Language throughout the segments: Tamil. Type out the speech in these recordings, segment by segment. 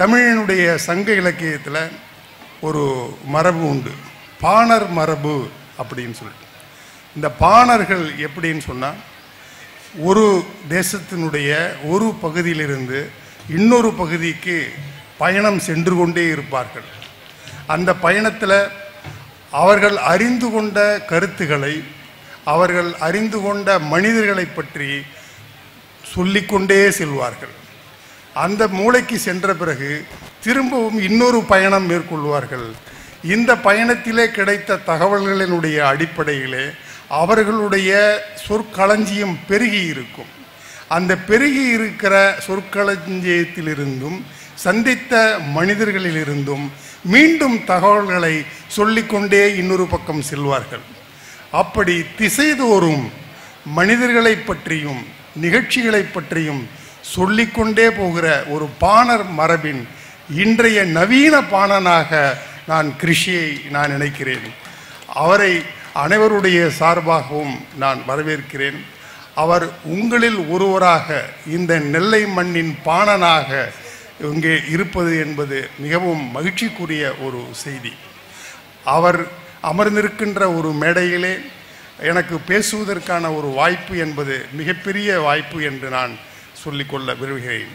தமிழினுடைய சங்க இலக்கியத்தில் ஒரு மரபு உண்டு பாணர் மரபு அப்படின்னு சொல்லிட்டு இந்த பாணர்கள் எப்படின்னு சொன்னால் ஒரு தேசத்தினுடைய ஒரு பகுதியிலிருந்து இன்னொரு பகுதிக்கு பயணம் சென்று கொண்டே இருப்பார்கள் அந்த பயணத்தில் அவர்கள் அறிந்து கொண்ட கருத்துக்களை அவர்கள் அறிந்து கொண்ட மனிதர்களை பற்றி சொல்லிக்கொண்டே செல்வார்கள் அந்த மூளைக்கு சென்ற பிறகு திரும்பவும் இன்னொரு பயணம் மேற்கொள்வார்கள் இந்த பயணத்திலே கிடைத்த தகவல்களினுடைய அடிப்படையிலே அவர்களுடைய சொற்களஞ்சியம் பெருகி இருக்கும் அந்த பெருகி இருக்கிற சொற்களஞ்சியத்திலிருந்தும் சந்தித்த மனிதர்களிலிருந்தும் மீண்டும் தகவல்களை சொல்லிக்கொண்டே இன்னொரு பக்கம் செல்வார்கள் அப்படி திசைதோறும் மனிதர்களை பற்றியும் நிகழ்ச்சிகளை பற்றியும் சொல்லிக்கொண்டே போகிற ஒரு பாணர் மரபின் இன்றைய நவீன பாணனாக நான் கிருஷியை நான் நினைக்கிறேன் அவரை அனைவருடைய சார்பாகவும் நான் வரவேற்கிறேன் அவர் உங்களில் ஒருவராக இந்த நெல்லை மண்ணின் பாணனாக இங்கே இருப்பது என்பது மிகவும் மகிழ்ச்சிக்குரிய ஒரு செய்தி அவர் அமர்ந்திருக்கின்ற ஒரு மேடையிலே எனக்கு பேசுவதற்கான ஒரு வாய்ப்பு என்பது மிகப்பெரிய வாய்ப்பு என்று நான் சொல்லிக்கொள்ள விரும்புகிறேன்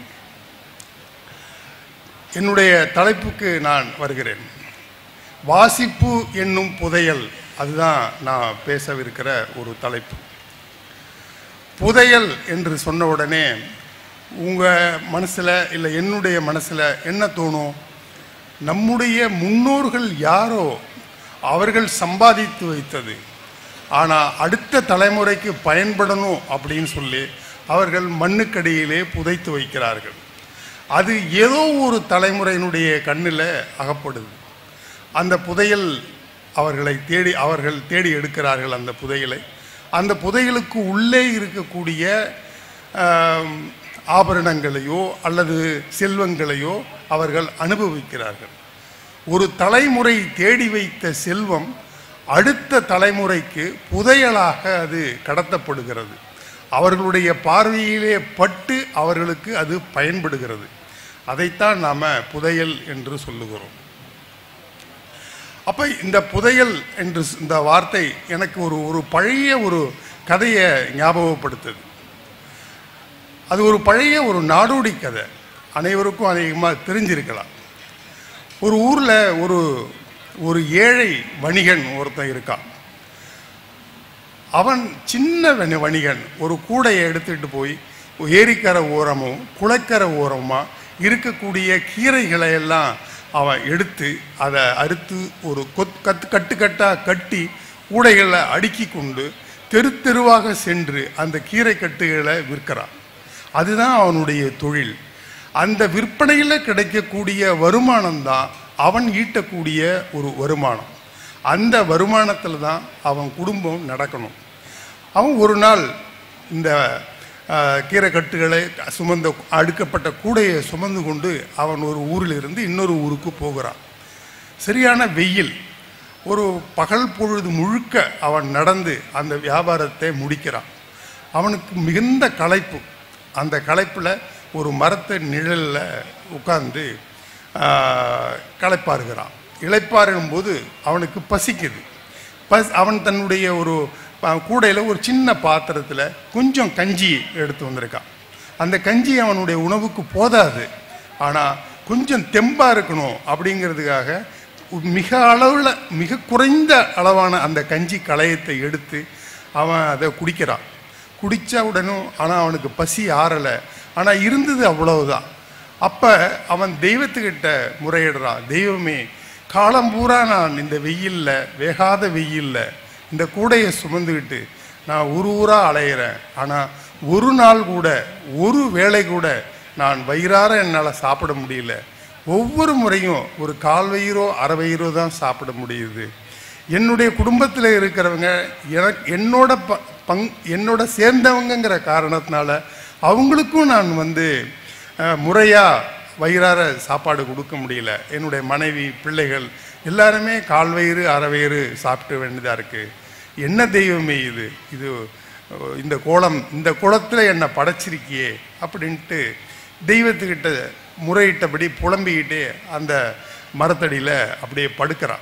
என்னுடைய தலைப்புக்கு நான் வருகிறேன் வாசிப்பு என்னும் புதையல் அதுதான் நான் பேசவிருக்கிற ஒரு தலைப்பு புதையல் என்று சொன்ன உடனே உங்கள் மனசில் இல்லை என்னுடைய மனசில் என்ன தோணும் நம்முடைய முன்னோர்கள் யாரோ அவர்கள் சம்பாதித்து வைத்தது ஆனால் அடுத்த தலைமுறைக்கு பயன்படணும் அப்படின்னு சொல்லி அவர்கள் மண்ணுக்கடியிலே புதைத்து வைக்கிறார்கள் அது ஏதோ ஒரு தலைமுறையினுடைய கண்ணில் அகப்படுது அந்த புதையல் அவர்களை தேடி அவர்கள் தேடி எடுக்கிறார்கள் அந்த புதையலை அந்த புதையலுக்கு உள்ளே இருக்கக்கூடிய ஆம், ஆபரணங்களையோ அல்லது செல்வங்களையோ அவர்கள் அனுபவிக்கிறார்கள் ஒரு தலைமுறை தேடி வைத்த செல்வம் அடுத்த தலைமுறைக்கு புதையலாக அது கடத்தப்படுகிறது அவர்களுடைய பார்வையிலே பட்டு அவர்களுக்கு அது பயன்படுகிறது அதைத்தான் நாம் புதையல் என்று சொல்லுகிறோம் அப்போ இந்த புதையல் என்று ஸ்- இந்த வார்த்தை எனக்கு ஒரு ஒரு பழைய ஒரு கதையை ஞாபகப்படுத்துது அது ஒரு பழைய ஒரு நாடோடி கதை அனைவருக்கும் அதிகமாக தெரிஞ்சிருக்கலாம் ஒரு ஊரில் ஒரு ஒரு ஏழை வணிகன் ஒருத்தன் இருக்கான் அவன் சின்ன வணி- வணிகன் ஒரு கூடையை எடுத்துட்டு போய் ஏரிக்கரை ஓரமும் குளக்கரை ஓரமா இருக்கக்கூடிய கீரைகளை எல்லாம் அவன் எடுத்து அதை அறுத்து ஒரு கொத் கத்து கட்டுக்கட்டாக கட்டி கூடைகளை அடுக்கி கொண்டு தெரு தெருவாக சென்று அந்த கீரை கட்டுகளை விற்கிறான் அதுதான் அவனுடைய தொழில் அந்த விற்பனையில் கிடைக்கக்கூடிய வருமானம் தான் அவன் ஈட்டக்கூடிய ஒரு வருமானம் அந்த வருமானத்தில் தான் அவன் குடும்பம் நடக்கணும் அவன் ஒரு நாள் இந்த ஆஹ், கீரை கட்டுகளை சுமந்த அடுக்கப்பட்ட கூடையை சுமந்து கொண்டு அவன் ஒரு ஊரில் இருந்து இன்னொரு ஊருக்கு போகிறான் சரியான வெயில் ஒரு பகல் பொழுது முழுக்க அவன் நடந்து அந்த வியாபாரத்தை முடிக்கிறான் அவனுக்கு மிகுந்த களைப்பு அந்த களைப்பில் ஒரு மரத்தை நிழலில் உட்கார்ந்து ஆஹ், களைப்பாருகிறான் இளைப்பாறும் போது அவனுக்கு பசிக்குது பஸ் அவன் தன்னுடைய ஒரு ப- கூடையில ஒரு சின்ன பாத்திரத்தில் கொஞ்சம் கஞ்சி எடுத்து வந்திருக்கான் அந்த கஞ்சி அவனுடைய உணவுக்கு போதாது ஆனால் கொஞ்சம் தெம்பாக இருக்கணும் அப்படிங்கிறதுக்காக மிக அளவில் மிக குறைந்த அளவான அந்த கஞ்சி களையத்தை எடுத்து அவன் அதை குடிக்கிறான் குடித்த உடனும் ஆனால் அவனுக்கு பசி ஆறலை ஆனால் இருந்தது அவ்வளவுதான் அப்போ அவன் தெய்வத்துக்கிட்ட முறையிடுறான் தெய்வமே காலம் பூரா நான் இந்த வெயில்ல வேகாத வெயில்ல இந்த கூடையை சுமந்துக்கிட்டு நான் ஒரு ஊரா அலையிறேன் ஆனால் ஒரு நாள் கூட ஒரு வேளை கூட நான் வயிறார என்னால் சாப்பிட முடியல ஒவ்வொரு முறையும் ஒரு கால் வயிறோ அரை வயிறோ தான் சாப்பிட முடியுது என்னுடைய குடும்பத்தில் இருக்கிறவங்க எனக்கு என்னோட ப பங் என்னோட சேர்ந்தவங்கங்கிற காரணத்தினால அவங்களுக்கும் நான் வந்து முறையாக வயிறார சாப்பாடு கொடுக்க முடியல என்னுடைய மனைவி பிள்ளைகள் எல்லாருமே கால் வயிறு அரை வயிறு சாப்பிட்டு வேண்டியதாக இருக்குது என்ன தெய்வமே இது இது அஹ், இந்த கோலம் இந்த குளத்தில் என்னை படைச்சிருக்கியே அப்படின்ட்டு தெய்வத்துக்கிட்ட முறையிட்டபடி புலம்பிக்கிட்டே அந்த மரத்தடியில் அப்படியே படுக்கிறான்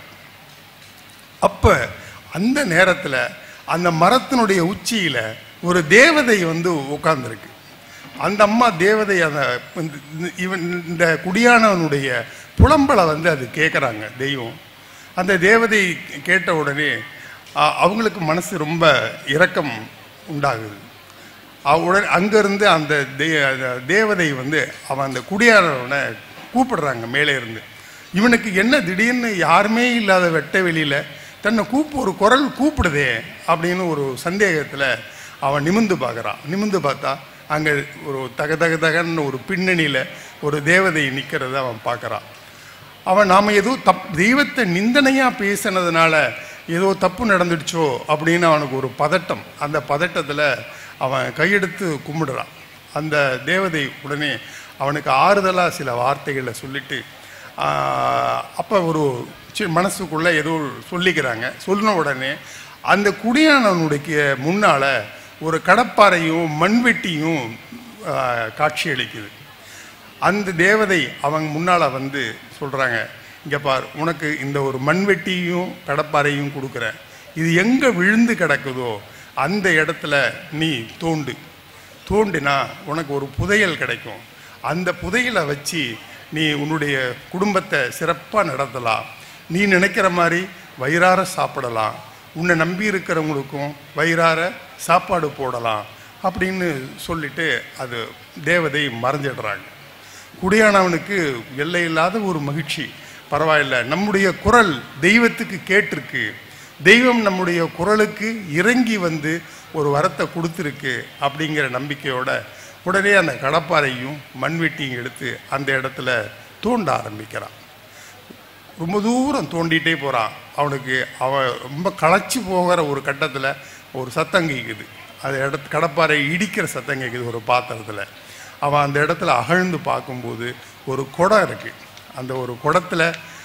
அப்ப அந்த நேரத்தில் அந்த மரத்தினுடைய உச்சியில ஒரு தேவதை வந்து உட்கார்ந்துருக்கு அந்த அம்மா தேவதை அந்த இந்த- இவன் இந்த குடியானவனுடைய புலம்பலை வந்து அது கேட்குறாங்க தெய்வம் அந்த தேவதை கேட்ட உடனே அ- அவங்களுக்கு மனசு ரொம்ப இரக்கம் உண்டாகுது அவ உடனே அங்கேருந்து அந்த தே- அந்த தேவதை வந்து அவன் அந்த குடியானவனை கூப்பிடுறாங்க மேலே இருந்து இவனுக்கு என்ன திடீர்னு யாருமே இல்லாத வெட்ட வெளியில் தன்னை கூப்பு ஒரு குரல் கூப்பிடுதே அப்படின்னு ஒரு சந்தேகத்தில் அவன் நிமிந்து பார்க்குறான் நிமிந்து பார்த்தா அங்கே ஒரு தக தக தகன்னு ஒரு பின்னணியில் ஒரு தேவதை நிற்கிறத அவன் பார்க்குறான் அவன் நாம் ஏதோ தப் தெய்வத்தை நிந்தனையாக பேசினதுனால ஏதோ தப்பு நடந்துடுச்சோ அப்படின்னு அவனுக்கு ஒரு பதட்டம் அந்த பதட்டத்தில் அவன் கையெடுத்து கும்பிடுறான் அந்த தேவதை உடனே அவனுக்கு ஆறுதலாக சில வார்த்தைகளை சொல்லிட்டு அப்போ ஒரு சி- மனசுக்குள்ள ஏதோ சொல்லிக்கிறாங்க சொன்ன உடனே அந்த குடியானவனுடைய முன்னால் ஒரு கடப்பாறையும் மண்வெட்டியும் ஆஹ், காட்சியளிக்குது அந்த தேவதை அவங்க முன்னால் வந்து சொல்கிறாங்க இங்கே பார் உனக்கு இந்த ஒரு மண்வெட்டியும் கடப்பாறையும் கொடுக்குறேன் இது எங்கே விழுந்து கிடக்குதோ அந்த இடத்துல நீ தோண்டு தோண்டினா உனக்கு ஒரு புதையல் கிடைக்கும் அந்த புதையலை வச்சு நீ உன்னுடைய குடும்பத்தை சிறப்பாக நடத்தலாம் நீ நினைக்கிற மாதிரி வயிறார சாப்பிடலாம் உன்னை நம்பி இருக்கிறவங்களுக்கும் வயிறார சாப்பாடு போடலாம் அப்படின்னு சொல்லிட்டு அது தேவதை மறைஞ்சிடுறாங்க குடியானவனுக்கு எல்லையில்லாத ஒரு மகிழ்ச்சி பரவாயில்ல நம்முடைய குரல் தெய்வத்துக்கு கேட்டிருக்கு தெய்வம் நம்முடைய குரலுக்கு இறங்கி வந்து ஒரு வரத்தை கொடுத்துருக்கு அப்படிங்கிற நம்பிக்கையோட உடனே அந்த கடப்பாறையும் மண்வெட்டியும் எடுத்து அந்த இடத்துல தோண்ட ஆரம்பிக்கிறான் ரொம்ப தூரம் தோண்டிகிட்டே போகிறான் அவனுக்கு அவன் ரொம்ப களைச்சி போகிற ஒரு கட்டத்தில் ஒரு சத்தம் கேட்குது அது இடத்து கடப்பாறை இடிக்கிற சத்தம் கேட்குது ஒரு பாத்திரத்தில் அவன் அந்த இடத்துல அகழ்ந்து பார்க்கும்போது ஒரு குடம் இருக்குது அந்த ஒரு குடத்துல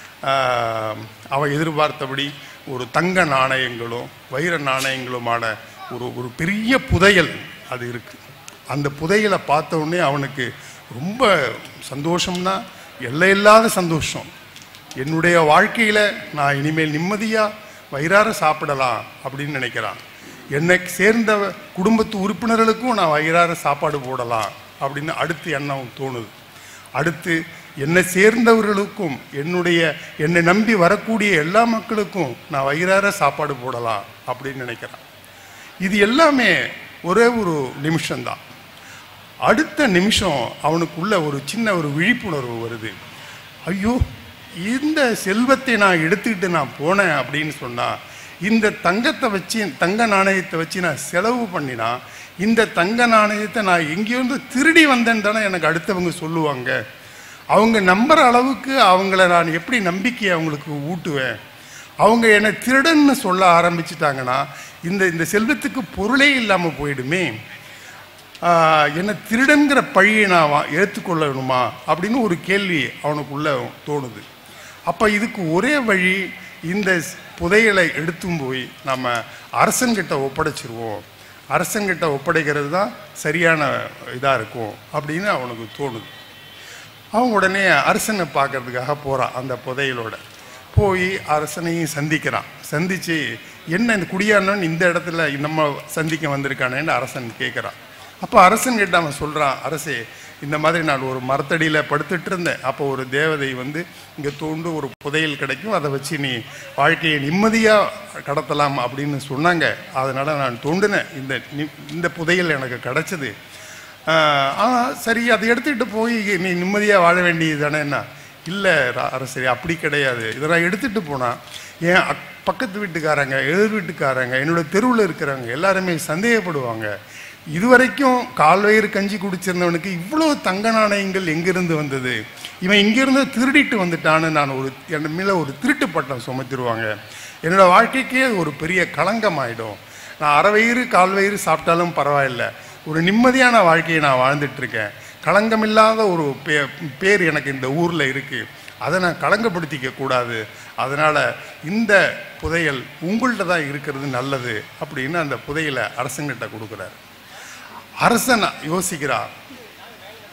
ஆஹ், அவன் எதிர்பார்த்தபடி ஒரு தங்க நாணயங்களும் வைர நாணயங்களுமான ஒரு ஒரு பெரிய புதையல் அது இருக்குது அந்த புதையலை பார்த்த உடனே அவனுக்கு ரொம்ப சந்தோஷம்னா எல்லையில்லாத சந்தோஷம் என்னுடைய வாழ்க்கையில் நான் இனிமேல் நிம்மதியாக வயிறார சாப்பிடலாம் அப்படின்னு நினைக்கிறான் என்னை சேர்ந்த குடும்பத்து உறுப்பினர்களுக்கும் நான் வயிறார சாப்பாடு போடலாம் அப்படின்னு அடுத்து எண்ணம் தோணுது அடுத்து என்னை சேர்ந்தவர்களுக்கும் என்னுடைய என்னை நம்பி வரக்கூடிய எல்லா மக்களுக்கும் நான் வயிறார சாப்பாடு போடலாம் அப்படின்னு நினைக்கிறான் இது எல்லாமே ஒரே ஒரு நிமிஷம்தான் அடுத்த நிமிஷம் அவனுக்குள்ள ஒரு சின்ன ஒரு விழிப்புணர்வு வருது ஐயோ இந்த செல்வத்தை நான் எடுத்துக்கிட்டு நான் போனேன் அப்படின்னு சொன்னா இந்த தங்கத்தை வச்சு தங்க நாணயத்தை வச்சு நான் செலவு பண்ணினா இந்த தங்க நாணயத்தை நான் எங்கேயிருந்து திருடி வந்தேன்னு தானே எனக்கு அடுத்தவங்க சொல்லுவாங்க அவங்க நம்புற அளவுக்கு அவங்கள நான் எப்படி நம்பிக்கையை அவங்களுக்கு ஊட்டுவேன் அவங்க என்னை திருடன்னு சொல்ல ஆரம்பிச்சிட்டாங்கன்னா இந்த இந்த செல்வத்துக்கு பொருளே இல்லாமல் போயிடுமே ஆஹ், என்ன திருடன்கிற பழியை நான் வா- ஏற்றுக்கொள்ளணுமா அப்படின்னு ஒரு கேள்வி அவனுக்குள்ள தோணுது அப்போ இதுக்கு ஒரே வழி இந்த ஸ்- புதையலை எடுத்தும் போய் நம்ம அரசன்கிட்ட ஒப்படைச்சிருவோம் அரசன்கிட்ட ஒப்படைக்கிறது தான் சரியான இதாக இருக்கும் அப்படின்னு அவனுக்கு தோணுது அவன் உடனே அரசனை பார்க்கறதுக்காக போகிறான் அந்த புதையலோட போய் அரசனையும் சந்திக்கிறான் சந்திச்சு என்ன இந்த குடியானவன் இந்த இடத்துல நம்ம சந்திக்க வந்திருக்கானேன்னு அரசன் கேட்குறான் அப்போ அரசன் கிட்ட அவன் சொல்கிறான் அரசே இந்த மாதிரி நான் ஒரு மரத்தடியில் படுத்துட்டு இருந்தேன் அப்போ ஒரு தேவதை வந்து இங்கே தோண்டு ஒரு புதையல் கிடைக்கும் அதை வச்சு நீ வாழ்க்கையை நிம்மதியாக கடத்தலாம் அப்படின்னு சொன்னாங்க அதனால் நான் தோண்டினேன் இந்த நி- இந்த புதையல் எனக்கு கிடைச்சது ஆஹ் ஆ சரி அதை எடுத்துக்கிட்டு போய் நீ நிம்மதியாக வாழ வேண்டியது தானேன்னா இல்லை அரசரி அப்படி கிடையாது இதை நான் எடுத்துகிட்டு போனால் என் அக்- பக்கத்து வீட்டுக்காரங்க எதிர் வீட்டுக்காரங்க என்னோட தெருவில் இருக்கிறவங்க எல்லாருமே சந்தேகப்படுவாங்க இதுவரைக்கும் கால்வயிறு கஞ்சி குடிச்சிருந்தவனுக்கு இவ்வளோ தங்க நாணயங்கள் எங்கிருந்து வந்தது இவன் இங்கிருந்து திருடிட்டு வந்துட்டான்னு நான் ஒரு என் மேலே ஒரு திருட்டு பட்டம் சுமத்திடுவாங்க என்னோட வாழ்க்கைக்கே அது ஒரு பெரிய களங்கம் ஆயிடும் நான் அரை வயிறு கால் வயிறு சாப்பிட்டாலும் பரவாயில்ல ஒரு நிம்மதியான வாழ்க்கையை நான் வாழ்ந்துட்டு இருக்கேன் களங்கமில்லாத ஒரு பே பேர் எனக்கு இந்த ஊரில் இருக்குது அதை நான் களங்கப்படுத்திக்க கூடாது அதனால் இந்த புதையல் உங்கள்கிட்ட தான் இருக்கிறது நல்லது அப்படின்னு அந்த புதையலை அரசங்கிட்ட கொடுக்குறாரு அரசன் யோசிக்கிறார்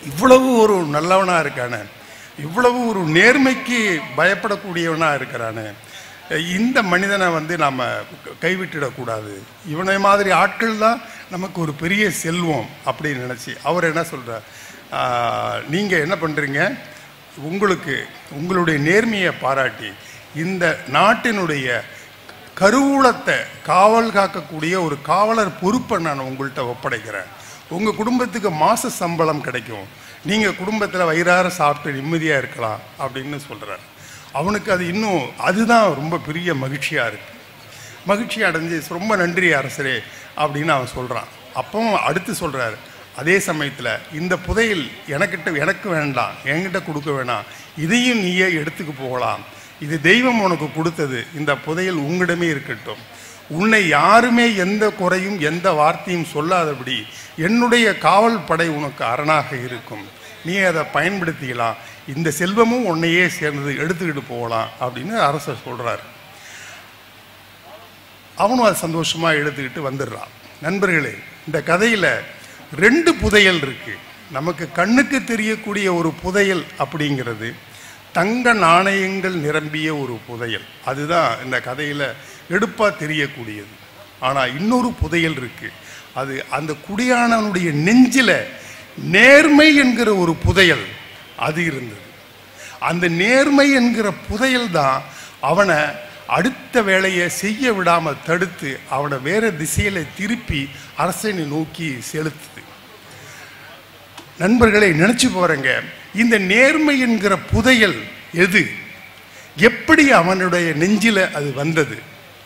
இவ்வளவு ஒரு நல்லவனா இருக்கானே இவ்வளவு ஒரு நேர்மைக்கு பயப்படக்கூடியவனா இருக்கிறானே இந்த மனிதனை வந்து நாம் கைவிட்டிடக்கூடாது இவனை மாதிரி ஆட்கள் தான் நமக்கு ஒரு பெரிய செல்வம் அப்படின்னு நினச்சி அவர் என்ன சொல்கிறார் நீங்கள் என்ன பண்ணுறீங்க உங்களுக்கு உங்களுடைய நேர்மையை பாராட்டி இந்த நாட்டினுடைய கருவூலத்தை காவல் காக்கக்கூடிய ஒரு காவலர் பொறுப்பை நான் உங்கள்கிட்ட ஒப்படைக்கிறேன் உங்கள் குடும்பத்துக்கு மாத சம்பளம் கிடைக்கும் நீங்கள் குடும்பத்தில் வயிறார சாப்பிட்டு நிம்மதியாக இருக்கலாம் அப்படின்னு சொல்கிறார் அவனுக்கு அது இன்னும் அதுதான் ரொம்ப பெரிய மகிழ்ச்சியாக இருக்கு மகிழ்ச்சி அடைஞ்சு ரொம்ப நன்றி அரசரே அப்படின்னு அவன் சொல்கிறான் அப்பவும் அடுத்து சொல்கிறாரு அதே சமயத்தில் இந்த புதையல் எனக்கிட்ட எனக்கு வேண்டாம் என்கிட்ட கொடுக்க வேணாம் இதையும் நீயே எடுத்துக்கு போகலாம் இது தெய்வம் உனக்கு கொடுத்தது இந்த புதையல் உங்களிடமே இருக்கட்டும் உன்னை யாருமே எந்த குறையும் எந்த வார்த்தையும் சொல்லாதபடி என்னுடைய காவல் படை உனக்கு அரணாக இருக்கும் நீ அதை பயன்படுத்திக்கலாம் இந்த செல்வமும் உன்னையே சேர்ந்தது எடுத்துக்கிட்டு போகலாம் அப்படின்னு அரசர் சொல்றாரு அவனும் அது சந்தோஷமா எடுத்துக்கிட்டு வந்துடுறான் நண்பர்களே இந்த கதையில ரெண்டு புதையல் இருக்கு நமக்கு கண்ணுக்கு தெரியக்கூடிய ஒரு புதையல் அப்படிங்கிறது தங்க நாணயங்கள் நிரம்பிய ஒரு புதையல் அதுதான் இந்த கதையில எடுப்பா தெரியக்கூடியது ஆனா இன்னொரு புதையல் இருக்கு அது அந்த குடியானவனுடைய நெஞ்சில நேர்மை என்கிற ஒரு புதையல் அது இருந்தது அந்த நேர்மை என்கிற புதையல் தான் அவனை அடுத்த வேலையை செய்ய விடாம தடுத்து அவனை வேற திசையில திருப்பி அரசனை நோக்கி செலுத்துது நண்பர்களை நினைச்சு போறேங்க இந்த நேர்மை என்கிற புதையல் எது எப்படி அவனுடைய நெஞ்சில அது வந்தது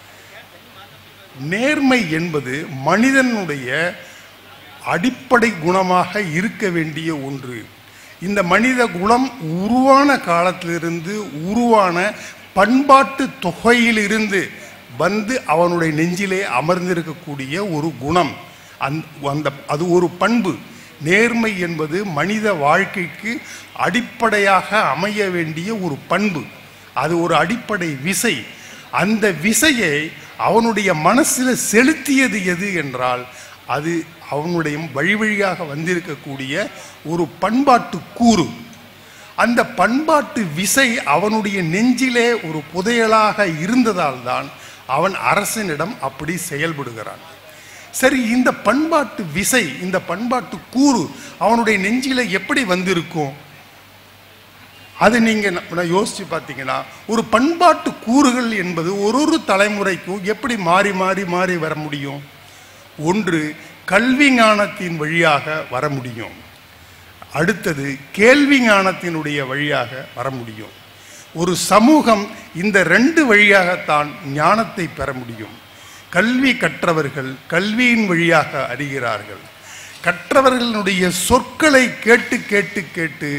நேர்மை என்பது மனிதனுடைய அடிப்படை குணமாக இருக்க வேண்டிய ஒன்று இந்த மனித குணம் உருவான காலத்திலிருந்து உருவான பண்பாட்டு தொகையிலிருந்து வந்து அவனுடைய நெஞ்சிலே அமர்ந்திருக்கக்கூடிய ஒரு குணம் அந் அந்த அது ஒரு பண்பு நேர்மை என்பது மனித வாழ்க்கைக்கு அடிப்படையாக அமைய வேண்டிய ஒரு பண்பு அது ஒரு அடிப்படை விசை அந்த விசையை அவனுடைய மனசில் செலுத்தியது எது என்றால் அது அவனுடைய வழி வழியாக வந்திருக்கக்கூடிய ஒரு பண்பாட்டு கூறு அந்த பண்பாட்டு விசை அவனுடைய நெஞ்சிலே ஒரு புதையலாக இருந்ததால் தான் அவன் அரசனிடம் அப்படி செயல்படுகிறான் சரி இந்த பண்பாட்டு விசை இந்த பண்பாட்டு கூறு அவனுடைய நெஞ்சில எப்படி வந்திருக்கும் அது நீங்க ந- நான் யோசிச்சு பார்த்தீங்கன்னா ஒரு பண்பாட்டு கூறுகள் என்பது ஒரு ஒரு தலைமுறைக்கும் எப்படி மாறி மாறி மாறி வர முடியும் ஒன்று கல்வி ஞானத்தின் வழியாக வர முடியும் அடுத்தது கேள்வி ஞானத்தினுடைய வழியாக வர முடியும் ஒரு சமூகம் இந்த ரெண்டு வழியாகத்தான் ஞானத்தை பெற முடியும் கல்வி கற்றவர்கள் கல்வியின் வழியாக அறிகிறார்கள் கற்றவர்களுடைய சொற்களை கேட்டு கேட்டு கேட்டு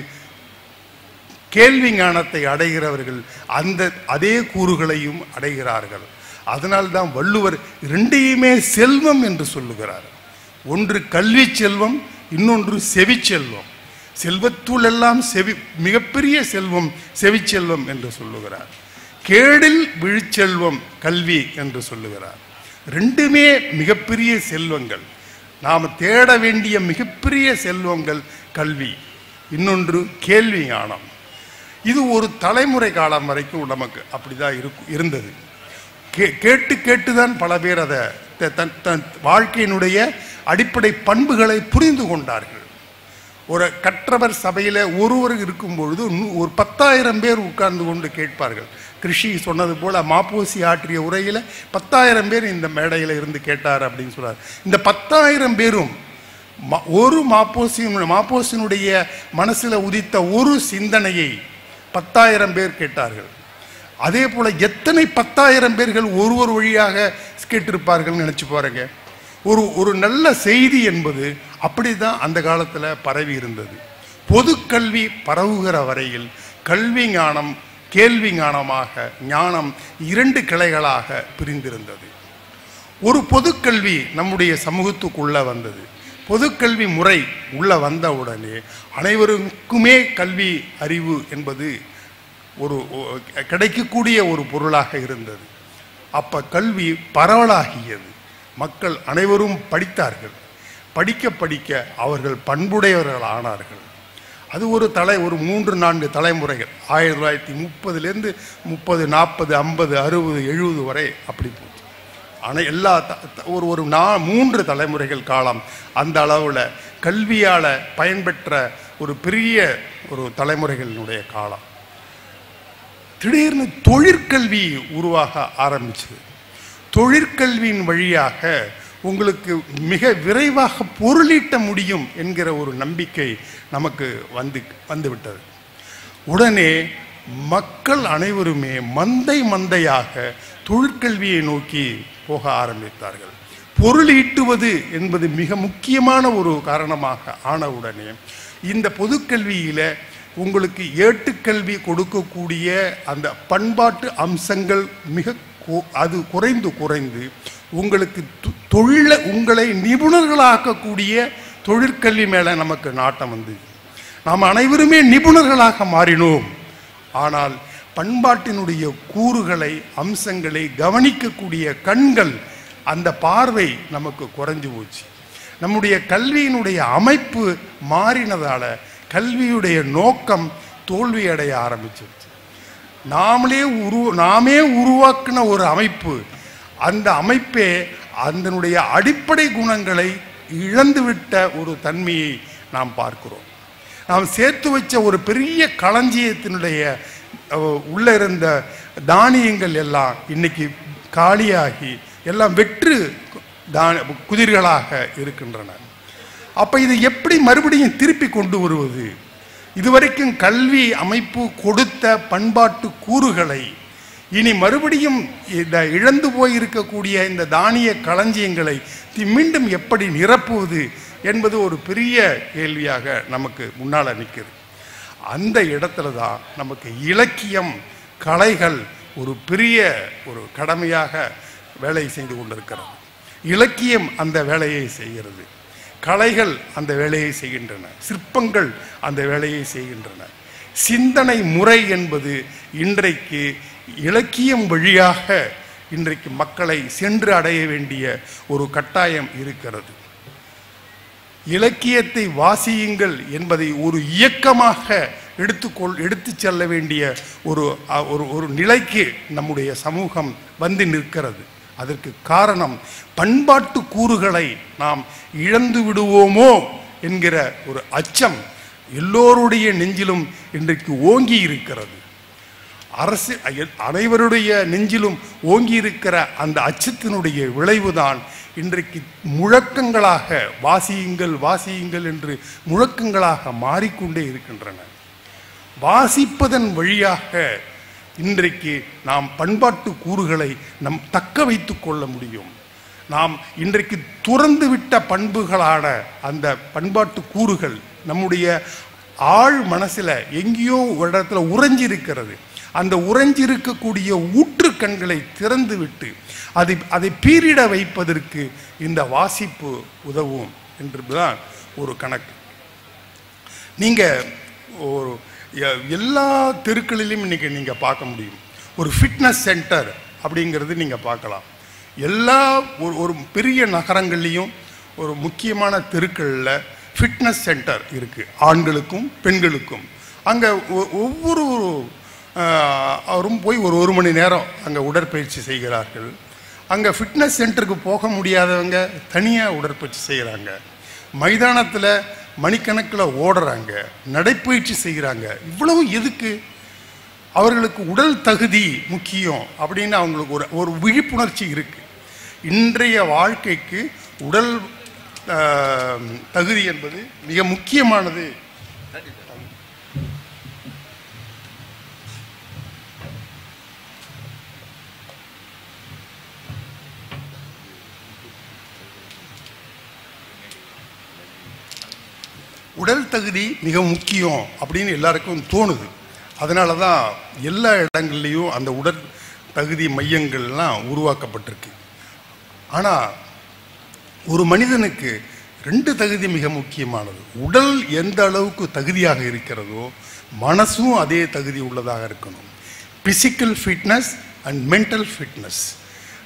கேள்வி ஞானத்தை அடைகிறவர்கள் அந்த அதே கூறுகளையும் அடைகிறார்கள் அதனால்தான் வள்ளுவர் ரெண்டையுமே செல்வம் என்று சொல்லுகிறார் ஒன்று கல்வி செல்வம் இன்னொன்று செவிச்செல்வம் செல்வத்துள் எல்லாம் செவி மிகப்பெரிய செல்வம் செவிச்செல்வம் என்று சொல்லுகிறார் கேடில் விழிச்செல்வம் கல்வி என்று சொல்லுகிறார் ரெண்டுமே மிகப்பெரிய செல்வங்கள் நாம் தேட வேண்டிய மிகப்பெரிய செல்வங்கள் கல்வி இன்னொன்று கேள்வி ஞானம் இது ஒரு தலைமுறை காலம் வரைக்கும் நமக்கு அப்படிதான் இருக்கு இருந்தது கே- கேட்டு கேட்டுதான் பல பேர் அதை த- தன் தன் வாழ்க்கையினுடைய அடிப்படை பண்புகளை புரிந்து கொண்டார்கள் ஒரு கற்றவர் சபையில் ஒருவர் இருக்கும் பொழுது நூ- ஒரு பத்தாயிரம் பேர் உட்கார்ந்து கொண்டு கேட்பார்கள் கிருஷி சொன்னது போல மாப்போசி ஆற்றிய உரையில பத்தாயிரம் பேர் இந்த மேடையில இருந்து கேட்டார் அப்படின்னு சொல்றார் இந்த பத்தாயிரம் பேரும் ம- ஒரு மாப்போசியின் மாப்போசினுடைய மனசுல உதித்த ஒரு சிந்தனையை பத்தாயிரம் பேர் கேட்டார்கள் அதே போல எத்தனை பத்தாயிரம் பேர்கள் ஒருவர் வழியாக கேட்டிருப்பார்கள் நினைச்சு பாருங்க ஒரு ஒரு நல்ல செய்தி என்பது அப்படிதான் அந்த காலத்துல பரவி இருந்தது பொது கல்வி பரவுகிற வரையில் கல்வி ஞானம் கேள்வி ஞானமாக ஞானம் இரண்டு கிளைகளாக பிரிந்திருந்தது ஒரு பொதுக்கல்வி நம்முடைய சமூகத்துக்குள்ள வந்தது பொதுக்கல்வி முறை உள்ள வந்த உடனே அனைவருக்குமே கல்வி அறிவு என்பது ஒரு ஒ- கிடைக்கக்கூடிய ஒரு பொருளாக இருந்தது அப்ப கல்வி பரவலாகியது மக்கள் அனைவரும் படித்தார்கள் படிக்க படிக்க அவர்கள் பண்புடையவர்கள் ஆனார்கள் அது ஒரு தலை ஒரு மூன்று நான்கு தலைமுறைகள் ஆயிரத்தி தொள்ளாயிரத்தி முப்பதுலேருந்து முப்பது நாற்பது ஐம்பது அறுபது எழுபது வரை அப்படி போச்சு ஆனால் எல்லா த- த- ஒரு ஒரு நா மூன்று தலைமுறைகள் காலம் அந்த அளவில் கல்வியால் பயன்பெற்ற ஒரு பெரிய ஒரு தலைமுறைகளினுடைய காலம் திடீர்னு தொழிற்கல்வி உருவாக ஆரம்பிச்சது தொழிற்கல்வியின் வழியாக உங்களுக்கு மிக விரைவாக பொருளீட்ட முடியும் என்கிற ஒரு நம்பிக்கை நமக்கு வந்து வந்துவிட்டது உடனே மக்கள் அனைவருமே மந்தை மந்தையாக தொழிற்கல்வியை நோக்கி போக ஆரம்பித்தார்கள் பொருள் ஈட்டுவது என்பது மிக முக்கியமான ஒரு காரணமாக ஆனவுடனே இந்த பொதுக்கல்வியில உங்களுக்கு ஏட்டுக்கல்வி கொடுக்கக்கூடிய அந்த பண்பாட்டு அம்சங்கள் மிக கு- அது குறைந்து குறைந்து உங்களுக்கு தொ- தொழில உங்களை நிபுணர்களாக்கக்கூடிய தொழிற்கல்வி மேல நமக்கு நாட்டம் வந்தது நாம் அனைவருமே நிபுணர்களாக மாறினோம் ஆனால் பண்பாட்டினுடைய கூறுகளை அம்சங்களை கவனிக்கக்கூடிய கண்கள் அந்த பார்வை நமக்கு குறைஞ்சு போச்சு நம்முடைய கல்வியினுடைய அமைப்பு மாறினதால கல்வியுடைய நோக்கம் தோல்வியடைய ஆரம்பிச்சிருச்சு நாமளே உரு நாமே உருவாக்கின ஒரு அமைப்பு அந்த அமைப்பே அதனுடைய அடிப்படை குணங்களை இழந்துவிட்ட ஒரு தன்மையை நாம் பார்க்கிறோம் நாம் சேர்த்து வச்ச ஒரு பெரிய களஞ்சியத்தினுடைய அஹ், உள்ள இருந்த தானியங்கள் எல்லாம் இன்னைக்கு காலியாகி எல்லாம் வெற்று தான குதிர்களாக இருக்கின்றன அப்ப இது எப்படி மறுபடியும் திருப்பி கொண்டு வருவது இதுவரைக்கும் கல்வி அமைப்பு கொடுத்த பண்பாட்டு கூறுகளை இனி மறுபடியும் இந்த இழந்து போயிருக்கக்கூடிய இந்த தானிய களஞ்சியங்களை தி- மீண்டும் எப்படி நிரப்புவது என்பது ஒரு பெரிய கேள்வியாக நமக்கு முன்னால் நிற்குது அந்த இடத்துல தான் நமக்கு இலக்கியம் கலைகள் ஒரு பெரிய ஒரு கடமையாக வேலை செய்து கொண்டிருக்கிறது இலக்கியம் அந்த வேலையை செய்கிறது கலைகள் அந்த வேலையை செய்கின்றன சிற்பங்கள் அந்த வேலையை செய்கின்றன சிந்தனை முறை என்பது இன்றைக்கு இலக்கியம் வழியாக இன்றைக்கு மக்களை சென்று அடைய வேண்டிய ஒரு கட்டாயம் இருக்கிறது இலக்கியத்தை வாசியுங்கள் என்பதை ஒரு இயக்கமாக எடுத்துக்கொள் எடுத்துச் செல்ல வேண்டிய ஒரு அ, ஒரு ஒரு நிலைக்கு நம்முடைய சமூகம் வந்து நிற்கிறது அதற்கு காரணம் பண்பாட்டு கூறுகளை நாம் இழந்து விடுவோமோ என்கிற ஒரு அச்சம் எல்லோருடைய நெஞ்சிலும் இன்றைக்கு ஓங்கி இருக்கிறது அரசு அய- அனைவருடைய நெஞ்சிலும் ஓங்கி இருக்கிற அந்த அச்சத்தினுடைய விளைவுதான் இன்றைக்கு முழக்கங்களாக வாசியுங்கள் வாசியுங்கள் என்று முழக்கங்களாக மாறிக்கொண்டே இருக்கின்றன வாசிப்பதன் வழியாக இன்றைக்கு நாம் பண்பாட்டு கூறுகளை நம் தக்க வைத்துக் கொள்ள முடியும் நாம் இன்றைக்கு துறந்து விட்ட பண்புகளான அந்த பண்பாட்டு கூறுகள் நம்முடைய ஆழ் மனசுல எங்கேயோ ஒரு இடத்துல உறைஞ்சிருக்கிறது அந்த உறைஞ்சிருக்கக்கூடிய ஊற்று கண்களை திறந்து விட்டு அதை அதை பீரிட வைப்பதற்கு இந்த வாசிப்பு உதவும் என்றுதான் ஒரு கணக்கு நீங்க ஒரு எ- எல்லா தெருக்களிலும் இன்னைக்கு நீங்க பார்க்க முடியும் ஒரு ஃபிட்னஸ் சென்டர் அப்படிங்கிறது நீங்க பார்க்கலாம் எல்லா ஒரு ஒரு பெரிய நகரங்கள்லையும் ஒரு முக்கியமான தெருக்களில் ஃபிட்னஸ் சென்டர் இருக்கு ஆண்களுக்கும் பெண்களுக்கும் அங்கே ஒவ்வொரு ஆஹ், அவரும் போய் ஒரு ஒரு மணி நேரம் அங்கே உடற்பயிற்சி செய்கிறார்கள் அங்கே ஃபிட்னஸ் சென்டருக்கு போக முடியாதவங்க தனியாக உடற்பயிற்சி செய்கிறாங்க மைதானத்தில் மணிக்கணக்கில் ஓடுறாங்க நடைப்பயிற்சி செய்கிறாங்க இவ்வளவு எதுக்கு அவர்களுக்கு உடல் தகுதி முக்கியம் அப்படின்னு அவங்களுக்கு ஒரு ஒரு விழிப்புணர்ச்சி இருக்கு இன்றைய வாழ்க்கைக்கு உடல் ஆஹ், தகுதி என்பது மிக முக்கியமானது உடல் தகுதி மிக முக்கியம் அப்படின்னு எல்லாருக்கும் தோணுது அதனால தான் எல்லா இடங்கள்லையும் அந்த உடல் தகுதி மையங்கள்லாம் உருவாக்கப்பட்டிருக்கு ஆனால் ஒரு மனிதனுக்கு ரெண்டு தகுதி மிக முக்கியமானது உடல் எந்த அளவுக்கு தகுதியாக இருக்கிறதோ மனசும் அதே தகுதி உள்ளதாக இருக்கணும் physical fitness and mental fitness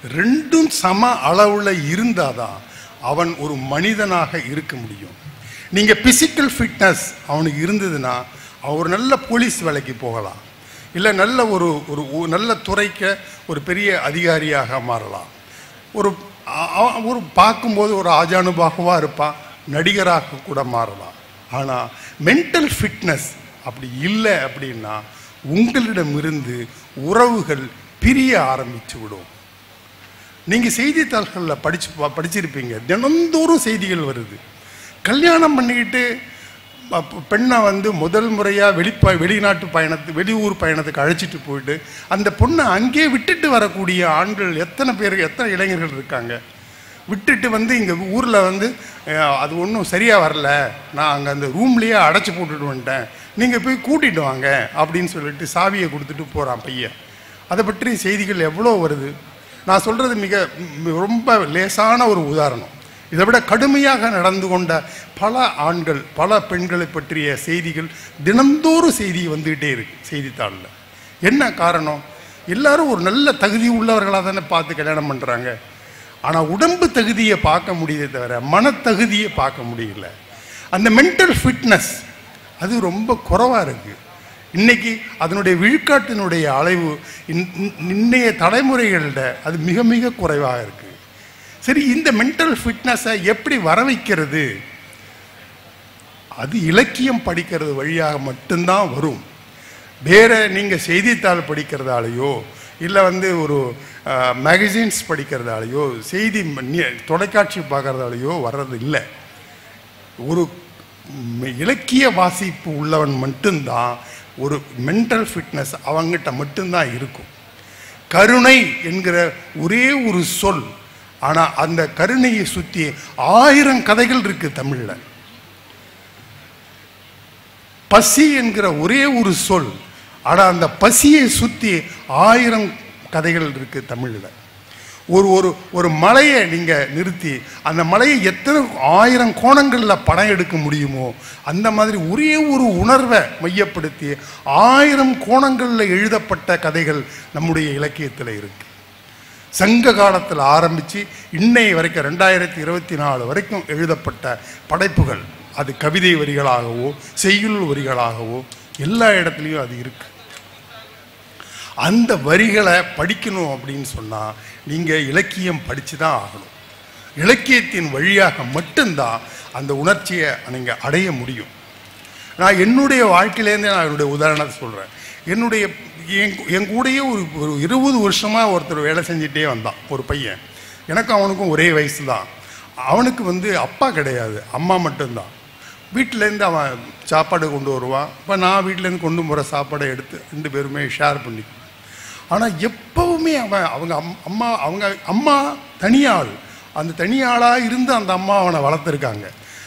ரெண்டும் சம அளவில் இருந்தாதான் அவன் ஒரு மனிதனாக இருக்க முடியும் நீங்கள் பிசிக்கல் ஃபிட்னஸ் அவனுக்கு இருந்ததுன்னா அவன் ஒரு நல்ல போலீஸ் வேலைக்கு போகலாம் இல்லை நல்ல ஒரு ஒரு ஒ- நல்ல துறைக்க ஒரு பெரிய அதிகாரியாக மாறலாம் ஒரு அ- அ- ஒரு பார்க்கும்போது ஒரு ஆஜானுபாகுவாக இருப்பான் நடிகராக கூட மாறலாம் ஆனால் மென்டல் ஃபிட்னஸ் அப்படி இல்லை அப்படின்னா உங்களிடமிருந்து உறவுகள் பிரிய ஆரம்பித்து விடும் நீங்கள் செய்தித்தாள்களில் படிச்சு பா- படிச்சிருப்பீங்க தினந்தோறும் செய்திகள் வருது கல்யாணம் பண்ணிக்கிட்டு அப்ப பெண்ணை வந்து முதல் முறையாக வெளிப்ப வெளிநாட்டு பயணத்து வெளியூர் பயணத்துக்கு அழைச்சிட்டு போயிட்டு அந்த பொண்ணை அங்கேயே விட்டுட்டு வரக்கூடிய ஆண்கள் எத்தனை பேர் எத்தனை இளைஞர்கள் இருக்காங்க விட்டுட்டு வந்து இங்கே ஊரில் வந்து அஹ், அது ஒன்றும் சரியாக வரல நான் அங்கே அந்த ரூம்லேயே அடைச்சி போட்டுட்டு வந்துட்டேன் நீங்கள் போய் கூட்டிட்டு வாங்க அப்படின்னு சொல்லிட்டு சாவியை கொடுத்துட்டு போகிறான் பையன் அதை பற்றி செய்திகள் எவ்வளோ வருது நான் சொல்கிறது மிக ம், ரொம்ப லேசான ஒரு உதாரணம் இதை விட கடுமையாக நடந்து கொண்ட பல ஆண்கள் பல பெண்களை பற்றிய செய்திகள் தினந்தோறும் செய்தி வந்துக்கிட்டே இருக்கு செய்தித்தாளில் என்ன காரணம் எல்லாரும் ஒரு நல்ல தகுதி உள்ளவர்களாக தானே பார்த்து கல்யாணம் பண்ணுறாங்க ஆனால் உடம்பு தகுதியை பார்க்க முடியுதே தவிர மனத்தகுதியை பார்க்க முடியல அந்த மென்டல் ஃபிட்னஸ் அது ரொம்ப குறைவாக இருக்குது இன்னைக்கு அதனுடைய விழுக்காட்டினுடைய அளவு இன்- இன்- இன்னைய தலைமுறைகளில் அது மிக மிக குறைவாக இருக்குது சரி இந்த மென்டல் ஃபிட்னஸை எப்படி வர வைக்கிறது அது இலக்கியம் படிக்கிறது வழியாக மட்டும்தான் வரும் வேற நீங்கள் செய்தித்தாள் படிக்கிறதாலேயோ இல்லை வந்து ஒரு மேகசின்ஸ் படிக்கிறதாலேயோ செய்தி ம- நி- தொலைக்காட்சி பார்க்கறதாலேயோ வர்றது இல்லை ஒரு ம், இலக்கிய வாசிப்பு உள்ளவன் மட்டும்தான் ஒரு மென்டல் ஃபிட்னஸ் அவங்கிட்ட மட்டும்தான் இருக்கும் கருணை என்கிற ஒரே ஒரு சொல் ஆனால் அந்த கருணையை சுற்றி ஆயிரம் கதைகள் இருக்கு தமிழில் பசி என்கிற ஒரே ஒரு சொல் ஆனால் அந்த பசியை சுற்றி ஆயிரம் கதைகள் இருக்கு தமிழில் ஒரு ஒரு ஒரு மலையை நீங்கள் நிறுத்தி அந்த மலையை எத்தனை ஆயிரம் கோணங்களில் படம் எடுக்க முடியுமோ அந்த மாதிரி ஒரே ஒரு உணர்வை மையப்படுத்தி ஆயிரம் கோணங்களில் எழுதப்பட்ட கதைகள் நம்முடைய இலக்கியத்தில் இருக்கு சங்க காலத்தில் ஆரம்பித்து இன்னைய வரைக்கும் ரெண்டாயிரத்தி இருபத்தி நாலு வரைக்கும் எழுதப்பட்ட படைப்புகள் அது கவிதை வரிகளாகவோ செய்யுள் வரிகளாகவோ எல்லா இடத்துலையும் அது இருக்கு அந்த வரிகளை படிக்கணும் அப்படின்னு சொன்னால் நீங்கள் இலக்கியம் படித்து தான் ஆகணும் இலக்கியத்தின் வழியாக மட்டும்தான் அந்த உணர்ச்சியை நீங்கள் அடைய முடியும் நான் என்னுடைய வாழ்க்கையிலேருந்தே நான் என்னுடைய உதாரணத்தை சொல்கிறேன் என்னுடைய என் என் கூடயே ஒரு ஒரு இருபது வருஷமாக ஒருத்தர் வேலை செஞ்சுட்டே வந்தான் ஒரு பையன் எனக்கும் அவனுக்கும் ஒரே வயசு தான் அவனுக்கு வந்து அப்பா கிடையாது அம்மா மட்டும்தான் வீட்டிலேருந்து அவன் சாப்பாடு கொண்டு வருவான் இப்போ நான் வீட்டிலேருந்து கொண்டு போகிற சாப்பாடை எடுத்து ரெண்டு பேருமே ஷேர் பண்ணிக்குவோம் ஆனால் எப்பவுமே அவன் அவங்க அம் அம்மா அவங்க அம்மா தனியாள் அந்த தனியாளாக இருந்து அந்த அம்மா அவனை வளர்த்துருக்காங்க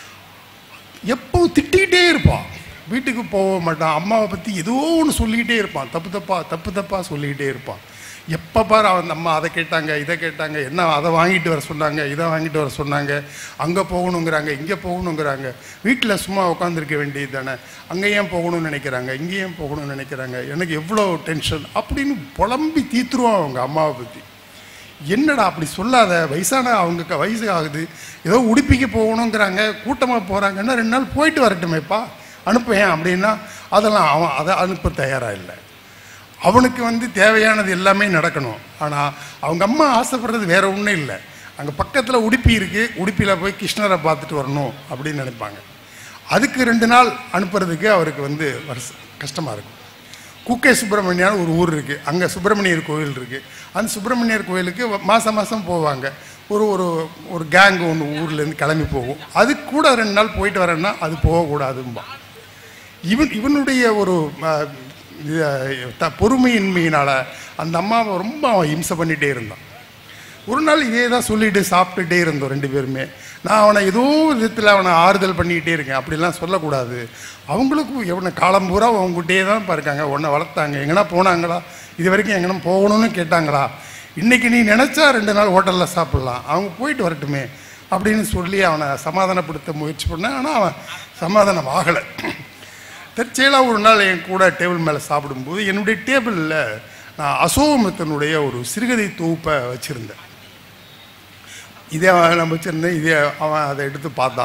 எப்பவும் திட்டிக்கிட்டே இருப்பான் வீட்டுக்கு போக மாட்டான் அம்மாவை பற்றி ஏதோ ஒன்று சொல்லிக்கிட்டே இருப்பான் தப்பு தப்பா தப்பு தப்பா சொல்லிக்கிட்டே இருப்பான் எப்போ பாரு அவன் அம்மா அதை கேட்டாங்க இதை கேட்டாங்க என்ன அதை வாங்கிட்டு வர சொன்னாங்க இதை வாங்கிட்டு வர சொன்னாங்க அங்கே போகணுங்கிறாங்க இங்கே போகணுங்கிறாங்க வீட்டில் சும்மா உட்காந்துருக்க வேண்டியது தானே அங்கே ஏன் போகணும்னு நினைக்கிறாங்க இங்கே ஏன் போகணும்னு நினைக்கிறாங்க எனக்கு எவ்வளோ டென்ஷன் அப்படின்னு புலம்பி தீத்துருவான் அவங்க அம்மாவை பற்றி என்னடா அப்படி சொல்லாத வயசான அவங்க க- வயசு ஆகுது ஏதோ உடுப்பிக்கு போகணுங்கிறாங்க கூட்டமாக போகிறாங்கன்னா ரெண்டு நாள் போயிட்டு வரட்டுமேப்பா அனுப்புவேன் அப்படின்னா அதெல்லாம் அவன் அதை அனுப்ப தயாராக இல்லை அவனுக்கு வந்து தேவையானது எல்லாமே நடக்கணும் ஆனால் அவங்க அம்மா ஆசைப்படுறது வேற ஒன்றும் இல்லை அங்கே பக்கத்தில் உடுப்பி இருக்குது உடுப்பியில் போய் கிருஷ்ணரை பார்த்துட்டு வரணும் அப்படின்னு நினைப்பாங்க அதுக்கு ரெண்டு நாள் அனுப்புறதுக்கு அவருக்கு வந்து வருஷ கஷ்டமாக இருக்கும் குக்கே சுப்பிரமணியான்னு ஒரு ஊர் இருக்குது அங்கே சுப்பிரமணியர் கோவில் இருக்குது அந்த சுப்பிரமணியர் கோயிலுக்கு வ- மாசம் மாதம் போவாங்க ஒரு ஒரு ஒரு கேங் ஒன்று ஊர்லேருந்து கிளம்பி போகும் அதுக்கு கூட ரெண்டு நாள் போயிட்டு வரேன்னா அது போகக்கூடாதும்பா இவன் இவனுடைய ஒரு அஹ், இது, த பொறுமையின்மையினால் அந்த அம்மாவை ரொம்ப அவன் இம்சை பண்ணிகிட்டே இருந்தான் ஒரு நாள் இதே தான் சொல்லிட்டு சாப்பிட்டுட்டே இருந்தோம் ரெண்டு பேருமே நான் அவனை ஏதோ விதத்தில் அவனை ஆறுதல் பண்ணிக்கிட்டே இருக்கேன் அப்படிலாம் சொல்லக்கூடாது அவங்களுக்கும் எவனை காலம் பூரா அவங்ககிட்டே தான் இருக்காங்க உன்னை வளர்த்தாங்க எங்கன்னா போனாங்களா இது வரைக்கும் எங்கன்னா போகணும்னு கேட்டாங்களா இன்னைக்கு நீ நினச்சா ரெண்டு நாள் ஹோட்டலில் சாப்பிட்லாம் அவங்க போயிட்டு வரட்டுமே அப்படின்னு சொல்லி அவனை சமாதானப்படுத்த முயற்சி பண்ணேன் ஆனால் அவன் சமாதானம் ஆகலை தற்செயலாக ஒரு நாள் என் கூட டேபிள் மேலே சாப்பிடும்போது என்னுடைய டேபிளில் நான் அசோகமித்தனுடைய ஒரு சிறுகதை தொகுப்பை வச்சுருந்தேன் இதே அவன் நான் வச்சுருந்தேன் இதே அவன் அதை எடுத்து பார்த்தான்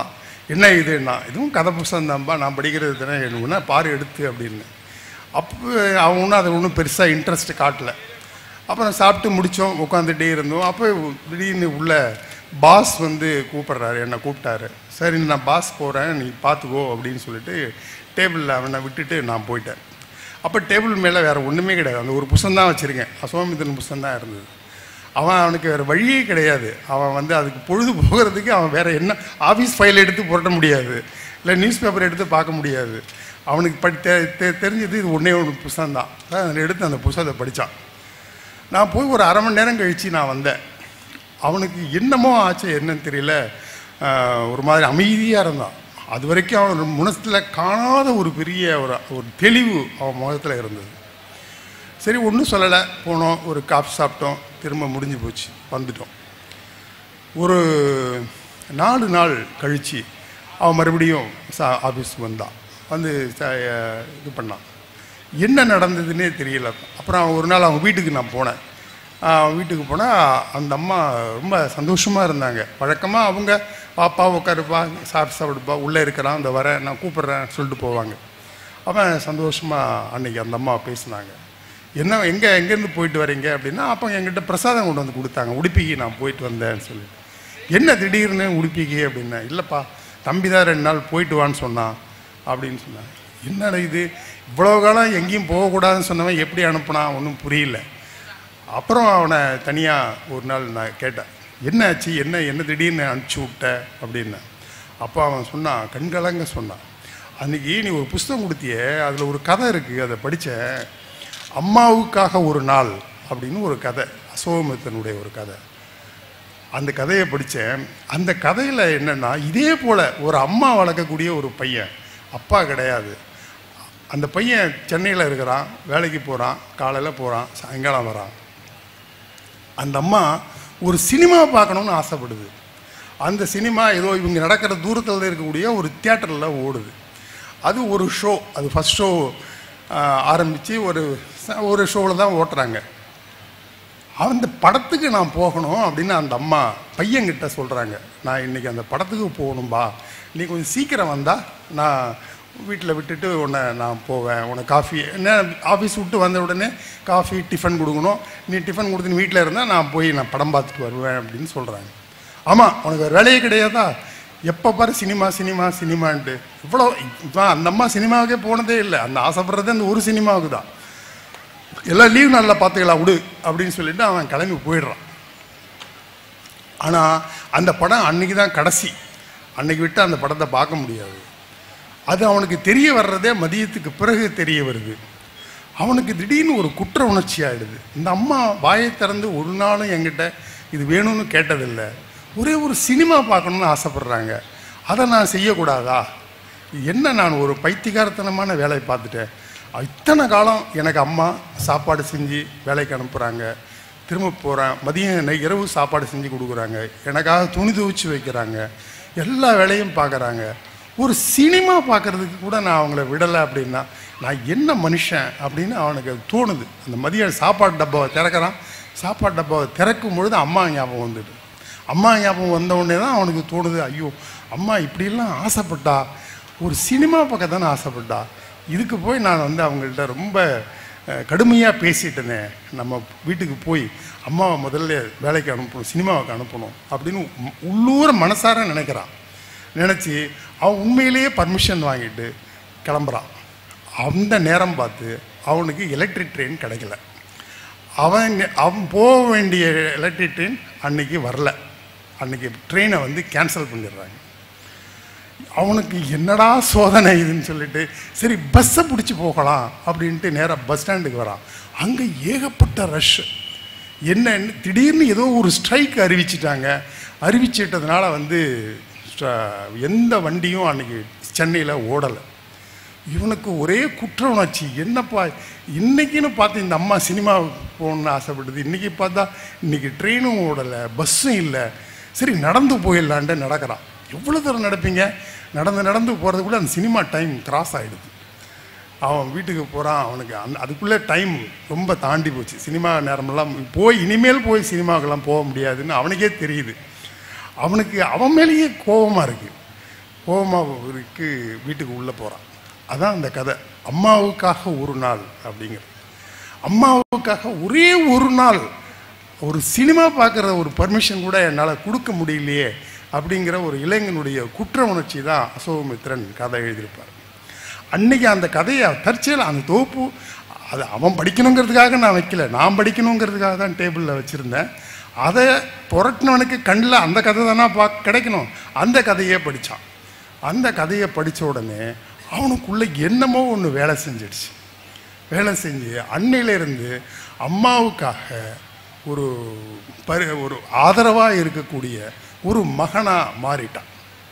என்ன இது நான் இதுவும் கதை புஸ்தகம் தான்ப்பா நான் படிக்கிறது தானே என்ன பாரு எடுத்து அப்படின்னு அப்போ அவன் ஒன்றும் அதை ஒன்றும் பெருசாக இன்ட்ரெஸ்ட் காட்டல அப்புறம் சாப்பிட்டு முடித்தோம் உட்காந்துட்டே இருந்தோம் அப்போ திடீர்னு உள்ள பாஸ் வந்து கூப்பிட்றாரு என்னை கூப்பிட்டாரு சரி நான் பாஸ் போகிறேன் நீ பார்த்துக்கோ அப்படின்னு சொல்லிட்டு டேபிளில் அவனை விட்டுட்டு நான் போயிட்டேன் அப்போ டேபிள் மேலே வேறு ஒன்றுமே கிடையாது அந்த ஒரு புஸ்தம் தான் வச்சுருக்கேன் அசோமிதன் புஸ்தம் தான் இருந்தது அவன் அவனுக்கு வேறு வழியே கிடையாது அவன் வந்து அதுக்கு பொழுது போகிறதுக்கு அவன் வேறு என்ன ஆஃபீஸ் ஃபைல் எடுத்து புரட்ட முடியாது இல்லை நியூஸ் பேப்பர் எடுத்து பார்க்க முடியாது அவனுக்கு படி தெ- தெ- தெரிஞ்சது இது ஒன்றே ஒன்று புஸ்தகம் தான் அதில் எடுத்து அந்த புஸ்தகத்தை படித்தான் நான் போய் ஒரு அரை மணி நேரம் கழித்து நான் வந்தேன் அவனுக்கு என்னமோ ஆச்சு என்னன்னு தெரியல ஆஹ், ஒரு மாதிரி அமைதியாக இருந்தான் அது வரைக்கும் அவன் மனசில் காணாத ஒரு பெரிய ஒரு ஒரு தெளிவு அவன் முகத்தில் இருந்தது சரி ஒன்றும் சொல்லலை போனோம் ஒரு காஃபி சாப்பிட்டோம் திரும்ப முடிஞ்சு போச்சு வந்துட்டோம் ஒரு நாலு நாள் கழித்து அவன் மறுபடியும் சா ஆஃபீஸ்க்கு வந்தான் வந்து ச- இது பண்ணான் என்ன நடந்ததுன்னே தெரியல அப்புறம் அவன் ஒரு நாள் அவங்க வீட்டுக்கு நான் போனேன் அவன் வீட்டுக்கு போனால் அந்த அம்மா ரொம்ப சந்தோஷமாக இருந்தாங்க வழக்கமாக அவங்க பாப்பா உட்காருப்பா சாப்பிட்டு சாப்பிடுப்பா உள்ளே இருக்கிறான் அந்த வரேன் நான் கூப்பிட்றேன் சொல்லிட்டு போவாங்க அவன் சந்தோஷமாக அன்னைக்கு அந்த அம்மா பேசினாங்க என்ன எங்கே எங்கேருந்து போயிட்டு வரீங்க அப்படின்னா அப்போ என்கிட்ட பிரசாதம் கொண்டு வந்து கொடுத்தாங்க உடுப்பிக்கு நான் போயிட்டு வந்தேன்னு சொல்லி என்ன திடீர்னு உடுப்பிக்கு அப்படின்னா இல்லைப்பா தம்பி தான் ரெண்டு நாள் போயிட்டு வான்னு சொன்னான் அப்படின்னு சொன்னாங்க என்னடா இது இவ்வளோ காலம் எங்கேயும் போகக்கூடாதுன்னு சொன்னவன் எப்படி அனுப்புனான் ஒன்றும் புரியல அப்புறம் அவனை தனியாக ஒரு நாள் நான் கேட்டேன் என்ன ஆச்சு என்ன என்ன திடீர்னு அனுப்பிச்சி விட்ட அப்படின்னேன் அப்போ அவன் சொன்னான் கண்கலங்க சொன்னான் அன்னைக்கு நீ ஒரு புஸ்தகம் கொடுத்தியே அதில் ஒரு கதை இருக்குது அதை படித்தேன் அம்மாவுக்காக ஒரு நாள் அப்படின்னு ஒரு கதை அசோகமித்தனுடைய ஒரு கதை அந்த கதையை படித்தேன் அந்த கதையில் என்னென்னா இதே போல் ஒரு அம்மா வளர்க்கக்கூடிய ஒரு பையன் அப்பா கிடையாது அந்த பையன் சென்னையில் இருக்கிறான் வேலைக்கு போகிறான் காலையில் போகிறான் சாயங்காலம் வரான் அந்த அம்மா ஒரு சினிமா பார்க்கணும்னு ஆசைப்படுது அந்த சினிமா ஏதோ இவங்க நடக்கிற தூரத்தில் இருக்கக்கூடிய ஒரு தியேட்டரில் ஓடுது அது ஒரு ஷோ அது ஃபஸ்ட் ஷோ ஆரம்பித்து ஒரு ச- ஒரு ஷோவில் தான் ஓட்டுறாங்க அந்த படத்துக்கு நான் போகணும் அப்படின்னு அந்த அம்மா பையன்கிட்ட சொல்கிறாங்க நான் இன்னைக்கு அந்த படத்துக்கு போகணும்பா நீ கொஞ்சம் சீக்கிரம் வந்தால் நான் வீட்டில் விட்டுட்டு உன்னை நான் போவேன் உனக்கு காஃபி என்ன ஆஃபீஸ் விட்டு வந்த உடனே காஃபி டிஃபன் கொடுக்கணும் நீ டிஃபன் கொடுத்து நீ வீட்டில் இருந்தால் நான் போய் நான் படம் பார்த்துட்டு வருவேன் அப்படின்னு சொல்கிறாங்க ஆமாம் உனக்கு வேறு வேலையே கிடையாதா எப்போ பாரு சினிமா சினிமா சினிமான்ட்டு இவ்வளோ இப்போ அந்த அம்மா சினிமாவுக்கே போனதே இல்லை அந்த ஆசைப்படுறதே அந்த ஒரு சினிமாவுக்கு தான் எல்லாம் லீவ் நாளில் பார்த்துக்கலாம் விடு அப்படின்னு சொல்லிட்டு அவன் கிளம்பி போயிடுறான் ஆனால் அந்த படம் அன்னைக்கு தான் கடைசி அன்னைக்கு விட்டு அந்த படத்தை பார்க்க முடியாது அது அவனுக்கு தெரிய வர்றதே மதியத்துக்கு பிறகு தெரிய வருது அவனுக்கு திடீர்னு ஒரு குற்ற உணர்ச்சி ஆயிடுது இந்த அம்மா வாயை திறந்து ஒரு நாளும் என்கிட்ட இது வேணும்னு கேட்டதில்லை ஒரே ஒரு சினிமா பார்க்கணும்னு ஆசைப்படுறாங்க அதை நான் செய்யக்கூடாதா என்ன நான் ஒரு பைத்தியகாரத்தனமான வேலையை பார்த்துட்டேன் இத்தனை காலம் எனக்கு அம்மா சாப்பாடு செஞ்சு வேலைக்கு அனுப்புகிறாங்க திரும்ப போகிறேன் மதியம் நை- இரவு சாப்பாடு செஞ்சு கொடுக்குறாங்க எனக்காக துணி துவைச்சு வைக்கிறாங்க எல்லா வேலையும் பார்க்குறாங்க ஒரு சினிமா பார்க்கறதுக்கு கூட நான் அவங்கள விடலை அப்படின்னா நான் என்ன மனுஷன் அப்படின்னு அவனுக்கு அது தோணுது அந்த மதியம் சாப்பாடு டப்பாவை திறக்கிறான் சாப்பாடு டப்பாவை திறக்கும் பொழுது அம்மா ஞாபகம் வந்துடுது அம்மா ஞாபகம் வந்த உடனே தான் அவனுக்கு தோணுது ஐயோ அம்மா இப்படிலாம் ஆசைப்பட்டா ஒரு சினிமா பக்கம் தானே ஆசைப்பட்டா இதுக்கு போய் நான் வந்து அவங்கள்ட்ட ரொம்ப கடுமையாக பேசிட்டேனே நம்ம வீட்டுக்கு போய் அம்மாவை முதல்ல வேலைக்கு அனுப்பணும் சினிமாவுக்கு அனுப்பணும் அப்படின்னு உ- உள்ளூர மனசார நினைக்கிறான் நினச்சி அவன் உண்மையிலேயே பர்மிஷன் வாங்கிட்டு கிளம்புறான் அந்த நேரம் பார்த்து அவனுக்கு எலக்ட்ரிக் ட்ரெயின் கிடைக்கல அவன் அவன் போக வேண்டிய எலக்ட்ரிக் ட்ரெயின் அன்னைக்கு வரல அன்னைக்கு ட்ரெயினை வந்து கேன்சல் பண்ணிடுறாங்க அவனுக்கு என்னடா சோதனை இதுன்னு சொல்லிட்டு சரி பஸ்ஸை பிடிச்சி போகலாம் அப்படின்ட்டு நேராக பஸ் ஸ்டாண்டுக்கு வரான் அங்கே ஏகப்பட்ட ரஷ் என்னன்னு திடீர்னு ஏதோ ஒரு ஸ்ட்ரைக் அறிவிச்சிட்டாங்க அறிவிச்சிட்டதுனால வந்து ஸ்ட- எந்த வண்டியும் அன்னைக்கு சென்னையில் ஓடலை இவனுக்கு ஒரே குற்ற உணர்ச்சி என்னப்பா இன்னைக்குன்னு பார்த்து இந்த அம்மா சினிமா போகணுன்னு ஆசைப்படுது இன்னைக்கு பார்த்தா இன்னைக்கு ட்ரெயினும் ஓடலை பஸ்ஸும் இல்லை சரி நடந்து போயிடலான்ட்டு நடக்கிறான் எவ்வளோ தூரம் நடப்பீங்க நடந்து நடந்து போகிறதுக்குள்ளே அந்த சினிமா டைம் கிராஸ் ஆகிடுது அவன் வீட்டுக்கு போகிறான் அவனுக்கு அந்த அதுக்குள்ளே டைம் ரொம்ப தாண்டி போச்சு சினிமா நேரமெல்லாம் போய் இனிமேல் போய் சினிமாவுக்கெல்லாம் போக முடியாதுன்னு அவனுக்கே தெரியுது அவனுக்கு அவன் மேலேயே கோபமாக இருக்குது கோமாவுக்கு வீட்டுக்கு உள்ளே போகிறான் அதான் அந்த கதை அம்மாவுக்காக ஒரு நாள் அப்படிங்கிறது அம்மாவுக்காக ஒரே ஒரு நாள் ஒரு சினிமா பார்க்குற ஒரு பர்மிஷன் கூட என்னால் கொடுக்க முடியலையே அப்படிங்கிற ஒரு இளைஞனுடைய குற்ற உணர்ச்சி தான் அசோகமித்ரன் கதை எழுதியிருப்பார் அன்னைக்கு அந்த கதையை தற்செயல் அந்த தொகுப்பு அது அவன் படிக்கணுங்கிறதுக்காக நான் வைக்கல நான் படிக்கணுங்கிறதுக்காக தான் டேபிளில் வச்சுருந்தேன் அதை புரட்டினவனுக்கு கண்ணில் அந்த கதை தானே பா கிடைக்கணும் அந்த கதையே படித்தான் அந்த கதையை படித்த உடனே அவனுக்குள்ளே என்னமோ ஒன்று வேலை செஞ்சிடுச்சு வேலை செஞ்சு அன்னையிலிருந்து அம்மாவுக்காக ஒரு பரி ஒரு ஆதரவாக இருக்கக்கூடிய ஒரு மகனாக மாறிட்டான்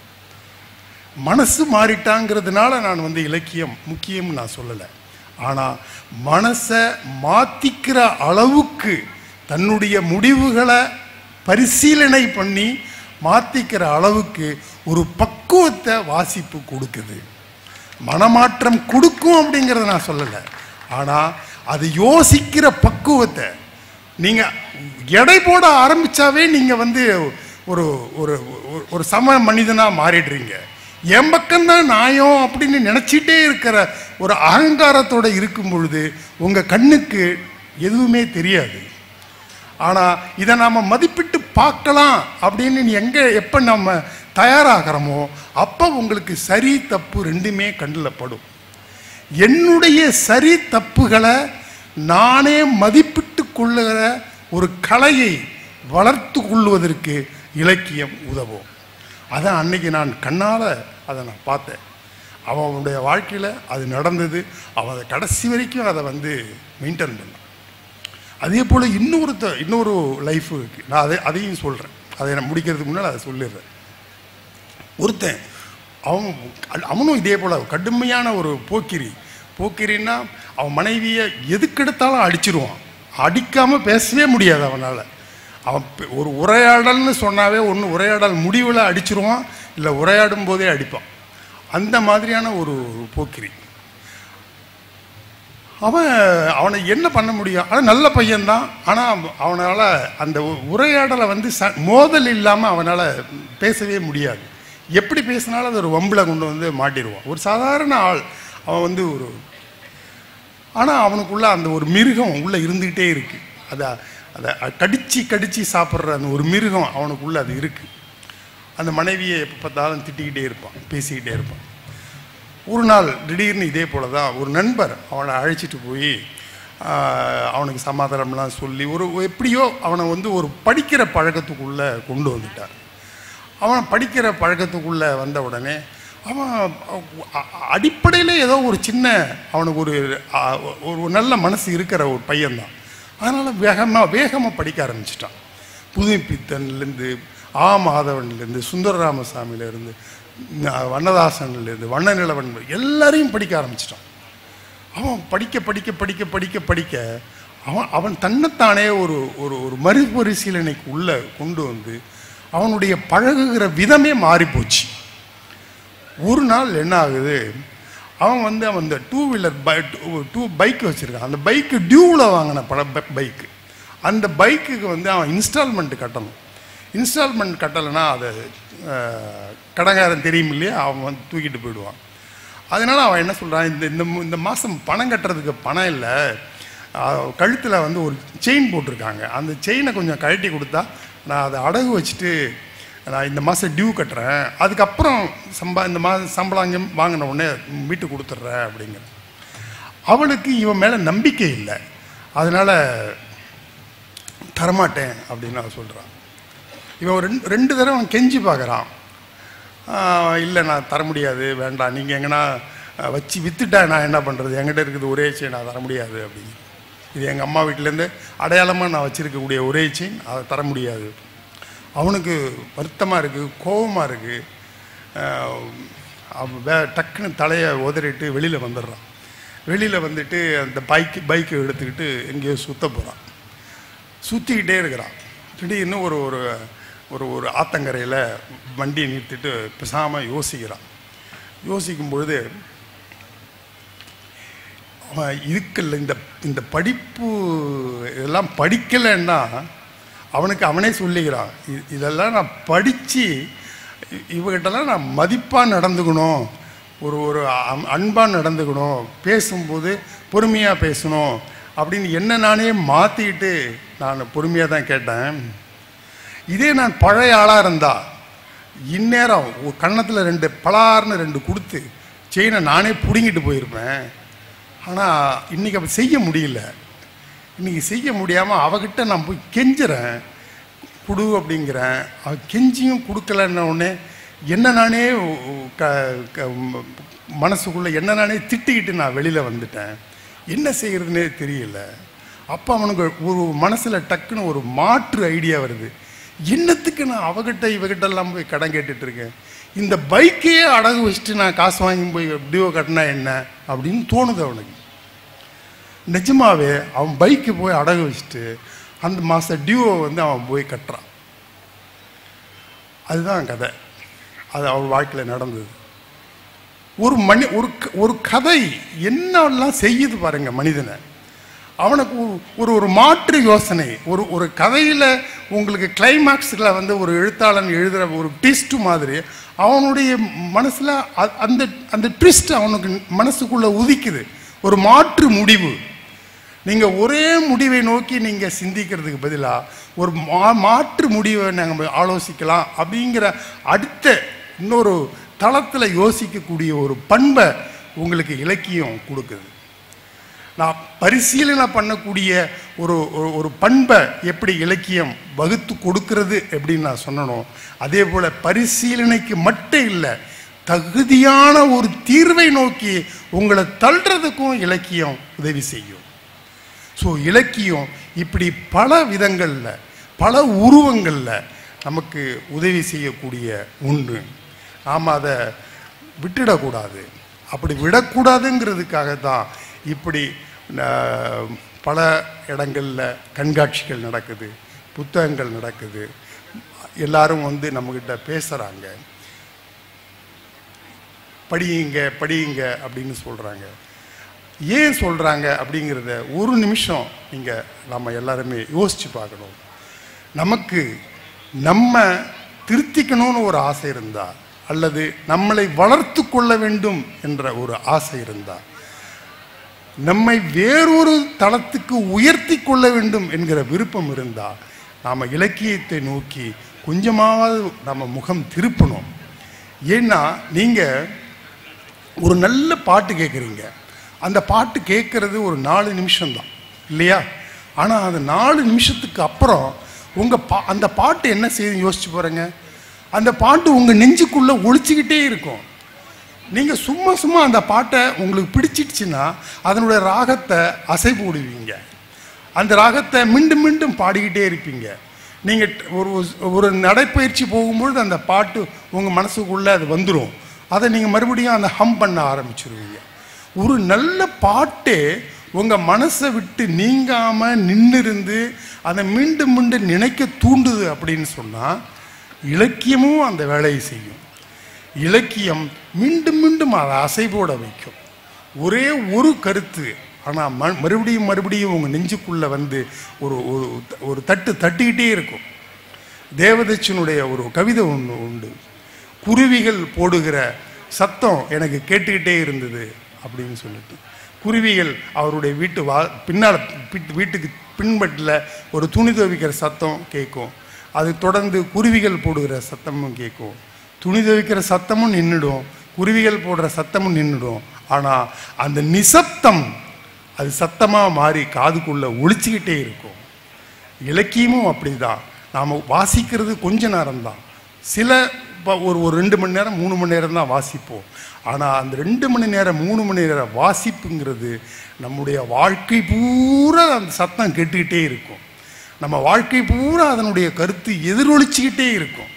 மனசு மாறிட்டாங்கிறதுனால நான் வந்து இலக்கியம் முக்கியம்னு நான் சொல்லலை ஆனால் மனசை மாற்றிக்கிற அளவுக்கு தன்னுடைய முடிவுகளை பரிசீலனை பண்ணி மாற்றிக்கிற அளவுக்கு ஒரு பக்குவத்தை வாசிப்பு கொடுக்குது மனமாற்றம் கொடுக்கும் அப்படிங்கிறத நான் சொல்லலை ஆனால் அது யோசிக்கிற பக்குவத்தை நீங்கள் எடை போட ஆரம்பித்தாவே நீங்கள் வந்து ஒரு ஒரு ஒரு- ஒரு சம மனிதனாக மாறிடுறீங்க என் பக்கம்தான் நியாயம் அப்படின்னு நினச்சிட்டே இருக்கிற ஒரு அகங்காரத்தோட இருக்கும் பொழுது உங்கள் கண்ணுக்கு எதுவுமே தெரியாது ஆனால் இதை நாம் மதிப்பிட்டு பார்க்கலாம் அப்படின்னு நீ எங்கே எப்போ நம்ம தயாராகிறோமோ அப்போ உங்களுக்கு சரி தப்பு ரெண்டுமே கண்ணில் படும் என்னுடைய சரி தப்புகளை நானே மதிப்பிட்டு கொள்ளுகிற ஒரு கலையை வளர்த்து கொள்வதற்கு இலக்கியம் உதவும் அதான் அன்னைக்கு நான் கண்ணால் அதை நான் பார்த்தேன் அவனுடைய வாழ்க்கையில் அது நடந்தது அவன் அதை கடைசி வரைக்கும் அதை வந்து மெயின்டைன் பண்ணான் அதே போல் இன்னொருத்த இன்னொரு லைஃப் இருக்கு நான் அதை அதையும் சொல்கிறேன் அதை நான் முடிக்கிறதுக்கு முன்னால் அதை சொல்லிடுறேன் ஒருத்தன் அவன் அவனும் இதே போல் கடுமையான ஒரு போக்கிரி போக்கிரின்னா அவன் மனைவியை எதுக்கெடுத்தாலும் அடிச்சிருவான் அடிக்காமல் பேசவே முடியாது அவனால் அவன் பெ- ஒரு உரையாடல்னு சொன்னாவே ஒன்று உரையாடல் முடிவில் அடிச்சிருவான் இல்லை உரையாடும் போதே அடிப்பான் அந்த மாதிரியான ஒரு போக்கிரி அவன் அவனை என்ன பண்ண முடியும் ஆனால் நல்ல பையன்தான் ஆனால் அவனால் அந்த உ- உரையாடலை வந்து ச மோதல் இல்லாமல் அவனால் பேசவே முடியாது எப்படி பேசினாலும் அது ஒரு வம்பில் கொண்டு வந்து மாட்டிடுவான் ஒரு சாதாரண ஆள் அவன் வந்து ஒரு ஆனால் அவனுக்குள்ள அந்த ஒரு மிருகம் உள்ளே இருந்துக்கிட்டே இருக்கு அதை அதை கடிச்சு கடிச்சு சாப்பிட்ற அந்த ஒரு மிருகம் அவனுக்குள்ள அது இருக்கு அந்த மனைவியை எப்போ பார்த்தாலும் திட்டிக்கிட்டே இருப்பான் பேசிக்கிட்டே இருப்பான் ஒரு நாள் திடீர்னு இதே போல தான் ஒரு நண்பர் அவனை அழைச்சிட்டு போய் ஆஹ், அவனுக்கு சமாதானம்லாம் சொல்லி ஒரு எப்படியோ அவனை வந்து ஒரு படிக்கிற பழக்கத்துக்குள்ளே கொண்டு வந்துட்டார் அவன் படிக்கிற பழக்கத்துக்குள்ளே வந்த உடனே அவன் அடிப்படையில் ஏதோ ஒரு சின்ன அவனுக்கு ஒரு ஆ, ஒரு நல்ல மனசு இருக்கிற ஒரு பையன்தான் அதனால் வேகமாக வேகமாக படிக்க ஆரம்பிச்சிட்டான் புதுப்பித்தன்லேருந்து ஆ மாதவன்லேருந்து சுந்தரராமசாமியிலேருந்து வண்ணதாசன்லேருந்து வண்ணநிலவன் எல்லாரையும் படிக்க ஆரம்பிச்சிட்டான் அவன் படிக்க படிக்க படிக்க படிக்க படிக்க அவன் அவன் தன்னைத்தானே ஒரு ஒரு ஒரு மறுபரிசீலனைக்கு உள்ள கொண்டு வந்து அவனுடைய பழகுகிற விதமே மாறி போச்சு ஒரு நாள் என்ன ஆகுது அவன் வந்து அவன் இந்த டூ வீலர் பை டூ பைக் வச்சுருக்கான் அந்த பைக்கு டியூவில் வாங்கின பட பைக்கு அந்த பைக்குக்கு வந்து அவன் இன்ஸ்டால்மெண்ட் கட்டணும் இன்ஸ்டால்மெண்ட் கட்டலைன்னா அதை அஹ், கடைக்காரன் தெரியும் இல்லையா அவன் வந்து தூக்கிட்டு போயிடுவான் அதனால அவன் என்ன சொல்கிறான் இந்த இந்த மு- இந்த மாதம் பணம் கட்டுறதுக்கு பணம் இல்லை கழுத்தில் வந்து ஒரு செயின் போட்டிருக்காங்க அந்த செயினை கொஞ்சம் கழட்டி கொடுத்தா நான் அதை அடகு வச்சுட்டு நான் இந்த மாதம் டியூ கட்டுறேன் அதுக்கப்புறம் சம்பா இந்த மாதம் சம்பளம் அங்கே வாங்கின உடனே வீட்டுக்கு கொடுத்துட்றேன் அப்படிங்கிற அவளுக்கு இவன் மேலே நம்பிக்கை இல்லை அதனால் தரமாட்டேன் அப்படின்னு அவன் சொல்கிறான் இவன் ரெண்டு ரெண்டு தடவை அவன் கெஞ்சி பார்க்குறான் இல்லை நான் தர முடியாது வேண்டாம் நீங்கள் எங்கன்னா ஆஹ், வச்சு வித்துட்டா நான் என்ன பண்ணுறது என்கிட்ட இருக்குது ஒரே செயின் நான் தர முடியாது அப்படின்னு இது எங்கள் அம்மா வீட்டிலேருந்து அடையாளமாக நான் வச்சுருக்கக்கூடிய ஒரே செயின் அதை தர முடியாது அவனுக்கு வருத்தமாக இருக்குது கோபமாக இருக்குது அவன் வே டக்குன்னு தலையை உதறிட்டு வெளியில் வந்துடுறான் வெளியில் வந்துட்டு அந்த பைக்கு பைக்கை எடுத்துக்கிட்டு எங்கேயோ சுத்த போகிறான் சுற்றிக்கிட்டே இருக்கிறான் திடீர்னு ஒரு ஒரு ஒரு ஒரு ஆத்தங்கரையில் வண்டியை நிறுத்திட்டு பேசாமல் யோசிக்கிறான் யோசிக்கும் பொழுது அவன் இருக்குல்ல இந்த இந்த படிப்பு இதெல்லாம் படிக்கலைன்னா அவனுக்கு அவனே சொல்லிக்கிறான் இ- இதெல்லாம் நான் படித்து இ- இவகிட்டலாம் நான் மதிப்பாக நடந்துக்கணும் ஒரு ஒரு அன்பாக நடந்துக்கணும் பேசும்போது பொறுமையாக பேசணும் அப்படின்னு என்ன நானே மாற்றிக்கிட்டு நான் பொறுமையாக தான் கேட்டேன் இதே நான் பழைய ஆளாக இருந்தா இந்நேரம் ஒரு கன்னத்தில் ரெண்டு பலார்னு ரெண்டு கொடுத்து செயினை நானே பிடுங்கிட்டு போயிருப்பேன் ஆனால் இன்னைக்கு அப்படி செய்ய முடியல இன்னைக்கு செய்ய முடியாமல் அவகிட்ட நான் போய் கெஞ்சுறேன் குடு அப்படிங்கிறேன் அவ கெஞ்சியும் கொடுக்கலன்ன உடனே என்ன நானே க க- ம- மனசுக்குள்ளே என்ன நானே திட்டிக்கிட்டு நான் வெளியில் வந்துட்டேன் என்ன செய்யறதுனே தெரியல அப்போ அவனுக்கு ஒரு மனசில் டக்குன்னு ஒரு மாற்று ஐடியா வருது என்னத்துக்கு நான் அவகிட்ட இவகிட்ட எல்லாம் போய் கடன் கேட்டுட்டு இருக்கேன் இந்த பைக்கையே அடகு வச்சுட்டு நான் காசு வாங்கி போய் டியோ கட்டினா என்ன அப்படின்னு தோணுது அவனுக்கு நிஜமாவே அவன் பைக்கு போய் அடகு வச்சுட்டு அந்த மாதம் டியூவை வந்து அவன் போய் கட்டுறான் அதுதான் கதை அது அவன் வாழ்க்கையில் நடந்தது ஒரு மனி ஒரு க- ஒரு கதை என்னெல்லாம் செய்யுது பாருங்க மனிதனை அவனுக்கு ஒரு- ஒரு ஒரு மாற்று யோசனை ஒரு ஒரு கதையில் உங்களுக்கு கிளைமாக்ஸில் வந்து ஒரு எழுத்தாளன் எழுதுகிற ஒரு ட்விஸ்ட் மாதிரி அவனுடைய மனசில் அந்த அந்த ட்விஸ்ட் அவனுக்கு மனசுக்குள்ளே உதிக்குது ஒரு மாற்று முடிவு நீங்கள் ஒரே முடிவை நோக்கி நீங்கள் சிந்திக்கிறதுக்கு பதிலாக ஒரு மா மாற்று முடிவை நாங்கள் ஆலோசிக்கலாம் அப்படிங்கிற அடுத்த இன்னொரு தளத்தில் யோசிக்கக்கூடிய ஒரு பண்பை உங்களுக்கு இலக்கியம் கொடுக்குது நான் பரிசீலனை பண்ணக்கூடிய ஒரு ஒரு- ஒரு பண்பை எப்படி இலக்கியம் வகுத்து கொடுக்கிறது எப்படின்னு நான் சொன்னனோ அதே போல் பரிசீலனைக்கு மட்டும் இல்லை தகுதியான ஒரு தீர்வை நோக்கி உங்களை தள்ளுறதுக்கும் இலக்கியம் உதவி செய்யும் ஸோ இலக்கியம் இப்படி பல விதங்களில் பல உருவங்களில் நமக்கு உதவி செய்யக்கூடிய ஒன்று நாம் அதை விட்டுடக்கூடாது அப்படி விடக்கூடாதுங்கிறதுக்காக தான் இப்படி அஹ், பல இடங்களில் கண்காட்சிகள் நடக்குது புத்தகங்கள் நடக்குது எல்லாரும் வந்து நம்மக்கிட்ட பேசுகிறாங்க படியுங்க படியுங்க அப்படின்னு சொல்கிறாங்க ஏன் சொல்கிறாங்க அப்படிங்கிறத ஒரு நிமிஷம் நீங்கள் நம்ம எல்லாருமே யோசித்து பார்க்கணும் நமக்கு நம்ம திருத்திக்கணும்னு ஒரு ஆசை இருந்தா அல்லது நம்மளை வளர்த்து கொள்ள வேண்டும் என்ற ஒரு ஆசை இருந்தா நம்மை வேறொரு தளத்துக்கு உயர்த்தி கொள்ள வேண்டும் என்கிற விருப்பம் இருந்தா நாம இலக்கியத்தை நோக்கி கொஞ்சமாவது நம்ம முகம் திருப்பணும் ஏன்னா நீங்க ஒரு நல்ல பாட்டு கேட்குறீங்க அந்த பாட்டு கேட்கறது ஒரு நாலு நிமிஷம்தான் இல்லையா ஆனால் அந்த நாலு நிமிஷத்துக்கு அப்புறம் உங்கள் பா அந்த பாட்டு என்ன செய்யுது யோசிச்சு பாருங்க அந்த பாட்டு உங்கள் நெஞ்சுக்குள்ளே ஒழிச்சுக்கிட்டே இருக்கும் நீங்கள் சும்மா சும்மா அந்த பாட்டை உங்களுக்கு பிடிச்சிடுச்சுன்னா அதனுடைய ராகத்தை அசை போடுவீங்க அந்த ராகத்தை மீண்டும் மீண்டும் பாடிக்கிட்டே இருப்பீங்க நீங்கள் ஒரு ஒரு நடைப்பயிற்சி போகும்பொழுது அந்த பாட்டு உங்கள் மனசுக்குள்ளே அது வந்துடும் அதை நீங்கள் மறுபடியும் அந்த ஹம் பண்ண ஆரம்பிச்சிருவீங்க ஒரு நல்ல பாட்டே உங்கள் மனசை விட்டு நீங்காமல் நின்று இருந்து அதை மீண்டும் மீண்டும் நினைக்க தூண்டுது அப்படின்னு சொன்னால் இலக்கியமும் அந்த வேலையை செய்யும் இலக்கியம் மீண்டும் மீண்டும் அதை அசைபோட வைக்கும் ஒரே ஒரு கருத்து ஆனால் ம மறுபடியும் மறுபடியும் உங்கள் நெஞ்சுக்குள்ளே வந்து ஒரு ஒரு ஒரு தட்டு தட்டிக்கிட்டே இருக்கும் தேவதச்சனுடைய ஒரு கவிதை ஒன்று உண்டு குருவிகள் போடுகிற சத்தம் எனக்கு கேட்டுக்கிட்டே இருந்தது அப்படின்னு சொல்லிட்டு குருவிகள் அவருடைய வீட்டு வா பின்னால் பிட்- வீட்டுக்கு பின்பற்றில் ஒரு துணி துவைக்கிற சத்தம் கேட்கும் அது தொடர்ந்து குருவிகள் போடுகிற சத்தமும் கேட்கும் துணி துவைக்கிற சத்தமும் நின்றுடும் குருவிகள் போடுற சத்தமும் நின்றுடும் ஆனால் அந்த நிசப்தம் அது சத்தமாக மாறி காதுக்குள்ளே ஒழிச்சுக்கிட்டே இருக்கும் இலக்கியமும் அப்படிதான் நாம் வாசிக்கிறது கொஞ்ச நேரம்தான் சில ப- ஒரு ஒரு ரெண்டு மணி நேரம் மூணு மணி நேரம் தான் வாசிப்போம் ஆனால் அந்த ரெண்டு மணி நேரம் மூணு மணி நேரம் வாசிப்புங்கிறது நம்முடைய வாழ்க்கை பூரா அந்த சத்தம் கேட்டுக்கிட்டே இருக்கும் நம்ம வாழ்க்கை பூரா அதனுடைய கருத்து எதிரொலிச்சுக்கிட்டே இருக்கும்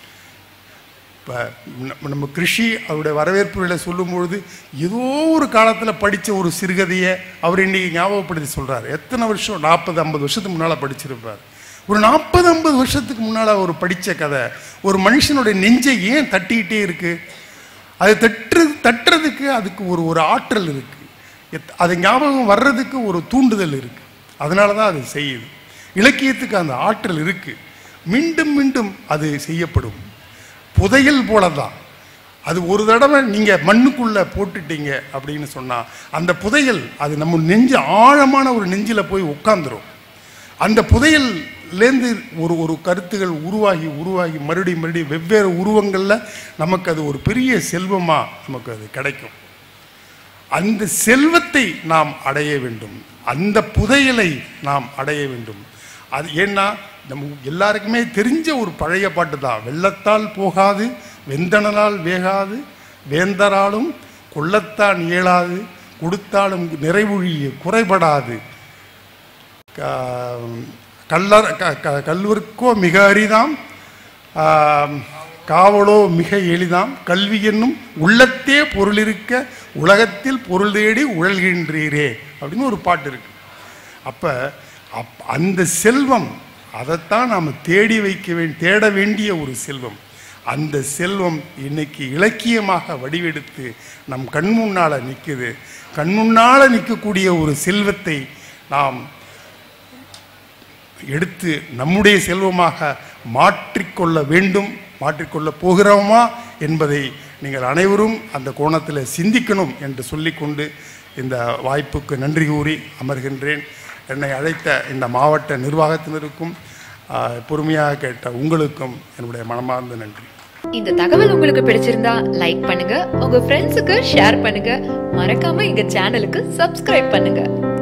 இப்போ நம்ம கிருஷி அவருடைய வரவேற்புகளை சொல்லும்பொழுது ஏதோ ஒரு காலத்தில் படித்த ஒரு சிறுகதையை அவர் இன்னைக்கு ஞாபகப்படுத்தி சொல்கிறார் எத்தனை வருஷம் நாற்பது ஐம்பது வருஷத்துக்கு முன்னால் படிச்சிருப்பார் ஒரு நாற்பது ஐம்பது வருஷத்துக்கு முன்னால் ஒரு படித்த கதை ஒரு மனுஷனுடைய நெஞ்சை ஏன் தட்டிக்கிட்டே இருக்கு அது தட்டு தட்டுறதுக்கு அதுக்கு ஒரு ஒரு ஆற்றல் இருக்கு எத்- அது ஞாபகம் வர்றதுக்கு ஒரு தூண்டுதல் இருக்கு அதனால தான் அது செய்யுது இலக்கியத்துக்கு அந்த ஆற்றல் இருக்கு மீண்டும் மீண்டும் அது செய்யப்படும் புதையல் போல தான் அது ஒரு தடவை நீங்கள் மண்ணுக்குள்ளே போட்டுட்டீங்க அப்படின்னு சொன்னால் அந்த புதையல் அது நம்ம நெஞ்சு ஆழமான ஒரு நெஞ்சில் போய் உட்காந்துரும் அந்த புதையல்லேருந்து ஒரு ஒரு கருத்துகள் உருவாகி உருவாகி மறுபடியும் மறுபடியும் வெவ்வேறு உருவங்களில் நமக்கு அது ஒரு பெரிய செல்வமாக நமக்கு அது கிடைக்கும் அந்த செல்வத்தை நாம் அடைய வேண்டும் அந்த புதையலை நாம் அடைய வேண்டும் அது ஏன்னா நம்ம எல்லாருக்குமே தெரிஞ்ச ஒரு பழைய பாட்டு தான் வெள்ளத்தால் போகாது வெந்தணலால் வேகாது வேந்தராலும் கொள்ளத்தான் இயலாது கொடுத்தாலும் நிறைவுழிய குறைபடாது க- கல்லர் க- க- கல்வர்க்கோ மிக அரிதாம் ஆம், காவலோ மிக எளிதாம் கல்வி என்னும் உள்ளத்தே பொருள் இருக்க உலகத்தில் பொருள் தேடி உழல்கின்றீரே அப்படின்னு ஒரு பாட்டு இருக்கு அப்போ அப் அந்த செல்வம் அதைத்தான் நாம் தேடி வைக்க வே தேட வேண்டிய ஒரு செல்வம் அந்த செல்வம் இன்னைக்கு இலக்கியமாக வடிவெடுத்து நம் கண் முன்னால் நிற்குது கண் முன்னால் நிற்கக்கூடிய ஒரு செல்வத்தை நாம் எடுத்து நம்முடைய செல்வமாக மாற்றிக்கொள்ள வேண்டும் மாற்றிக்கொள்ள போகிறோமா என்பதை நீங்கள் அனைவரும் அந்த கோணத்தில் சிந்திக்கணும் என்று சொல்லிக்கொண்டு இந்த வாய்ப்புக்கு நன்றி கூறி அமர்கின்றேன் என்னை அழைத்த இந்த மாவட்ட நிர்வாகத்தினருக்கும் ஆஹ், பொறுமையாக கேட்ட உங்களுக்கும் என்னுடைய மனமார்ந்த நன்றி இந்த தகவல் உங்களுக்கு பிடிச்சிருந்தா லைக் பண்ணுங்க உங்க ஃப்ரெண்ட்ஸுக்கு ஷேர் பண்ணுங்க மறக்காம எங்க சேனலுக்கு சப்ஸ்கிரைப் பண்ணுங்க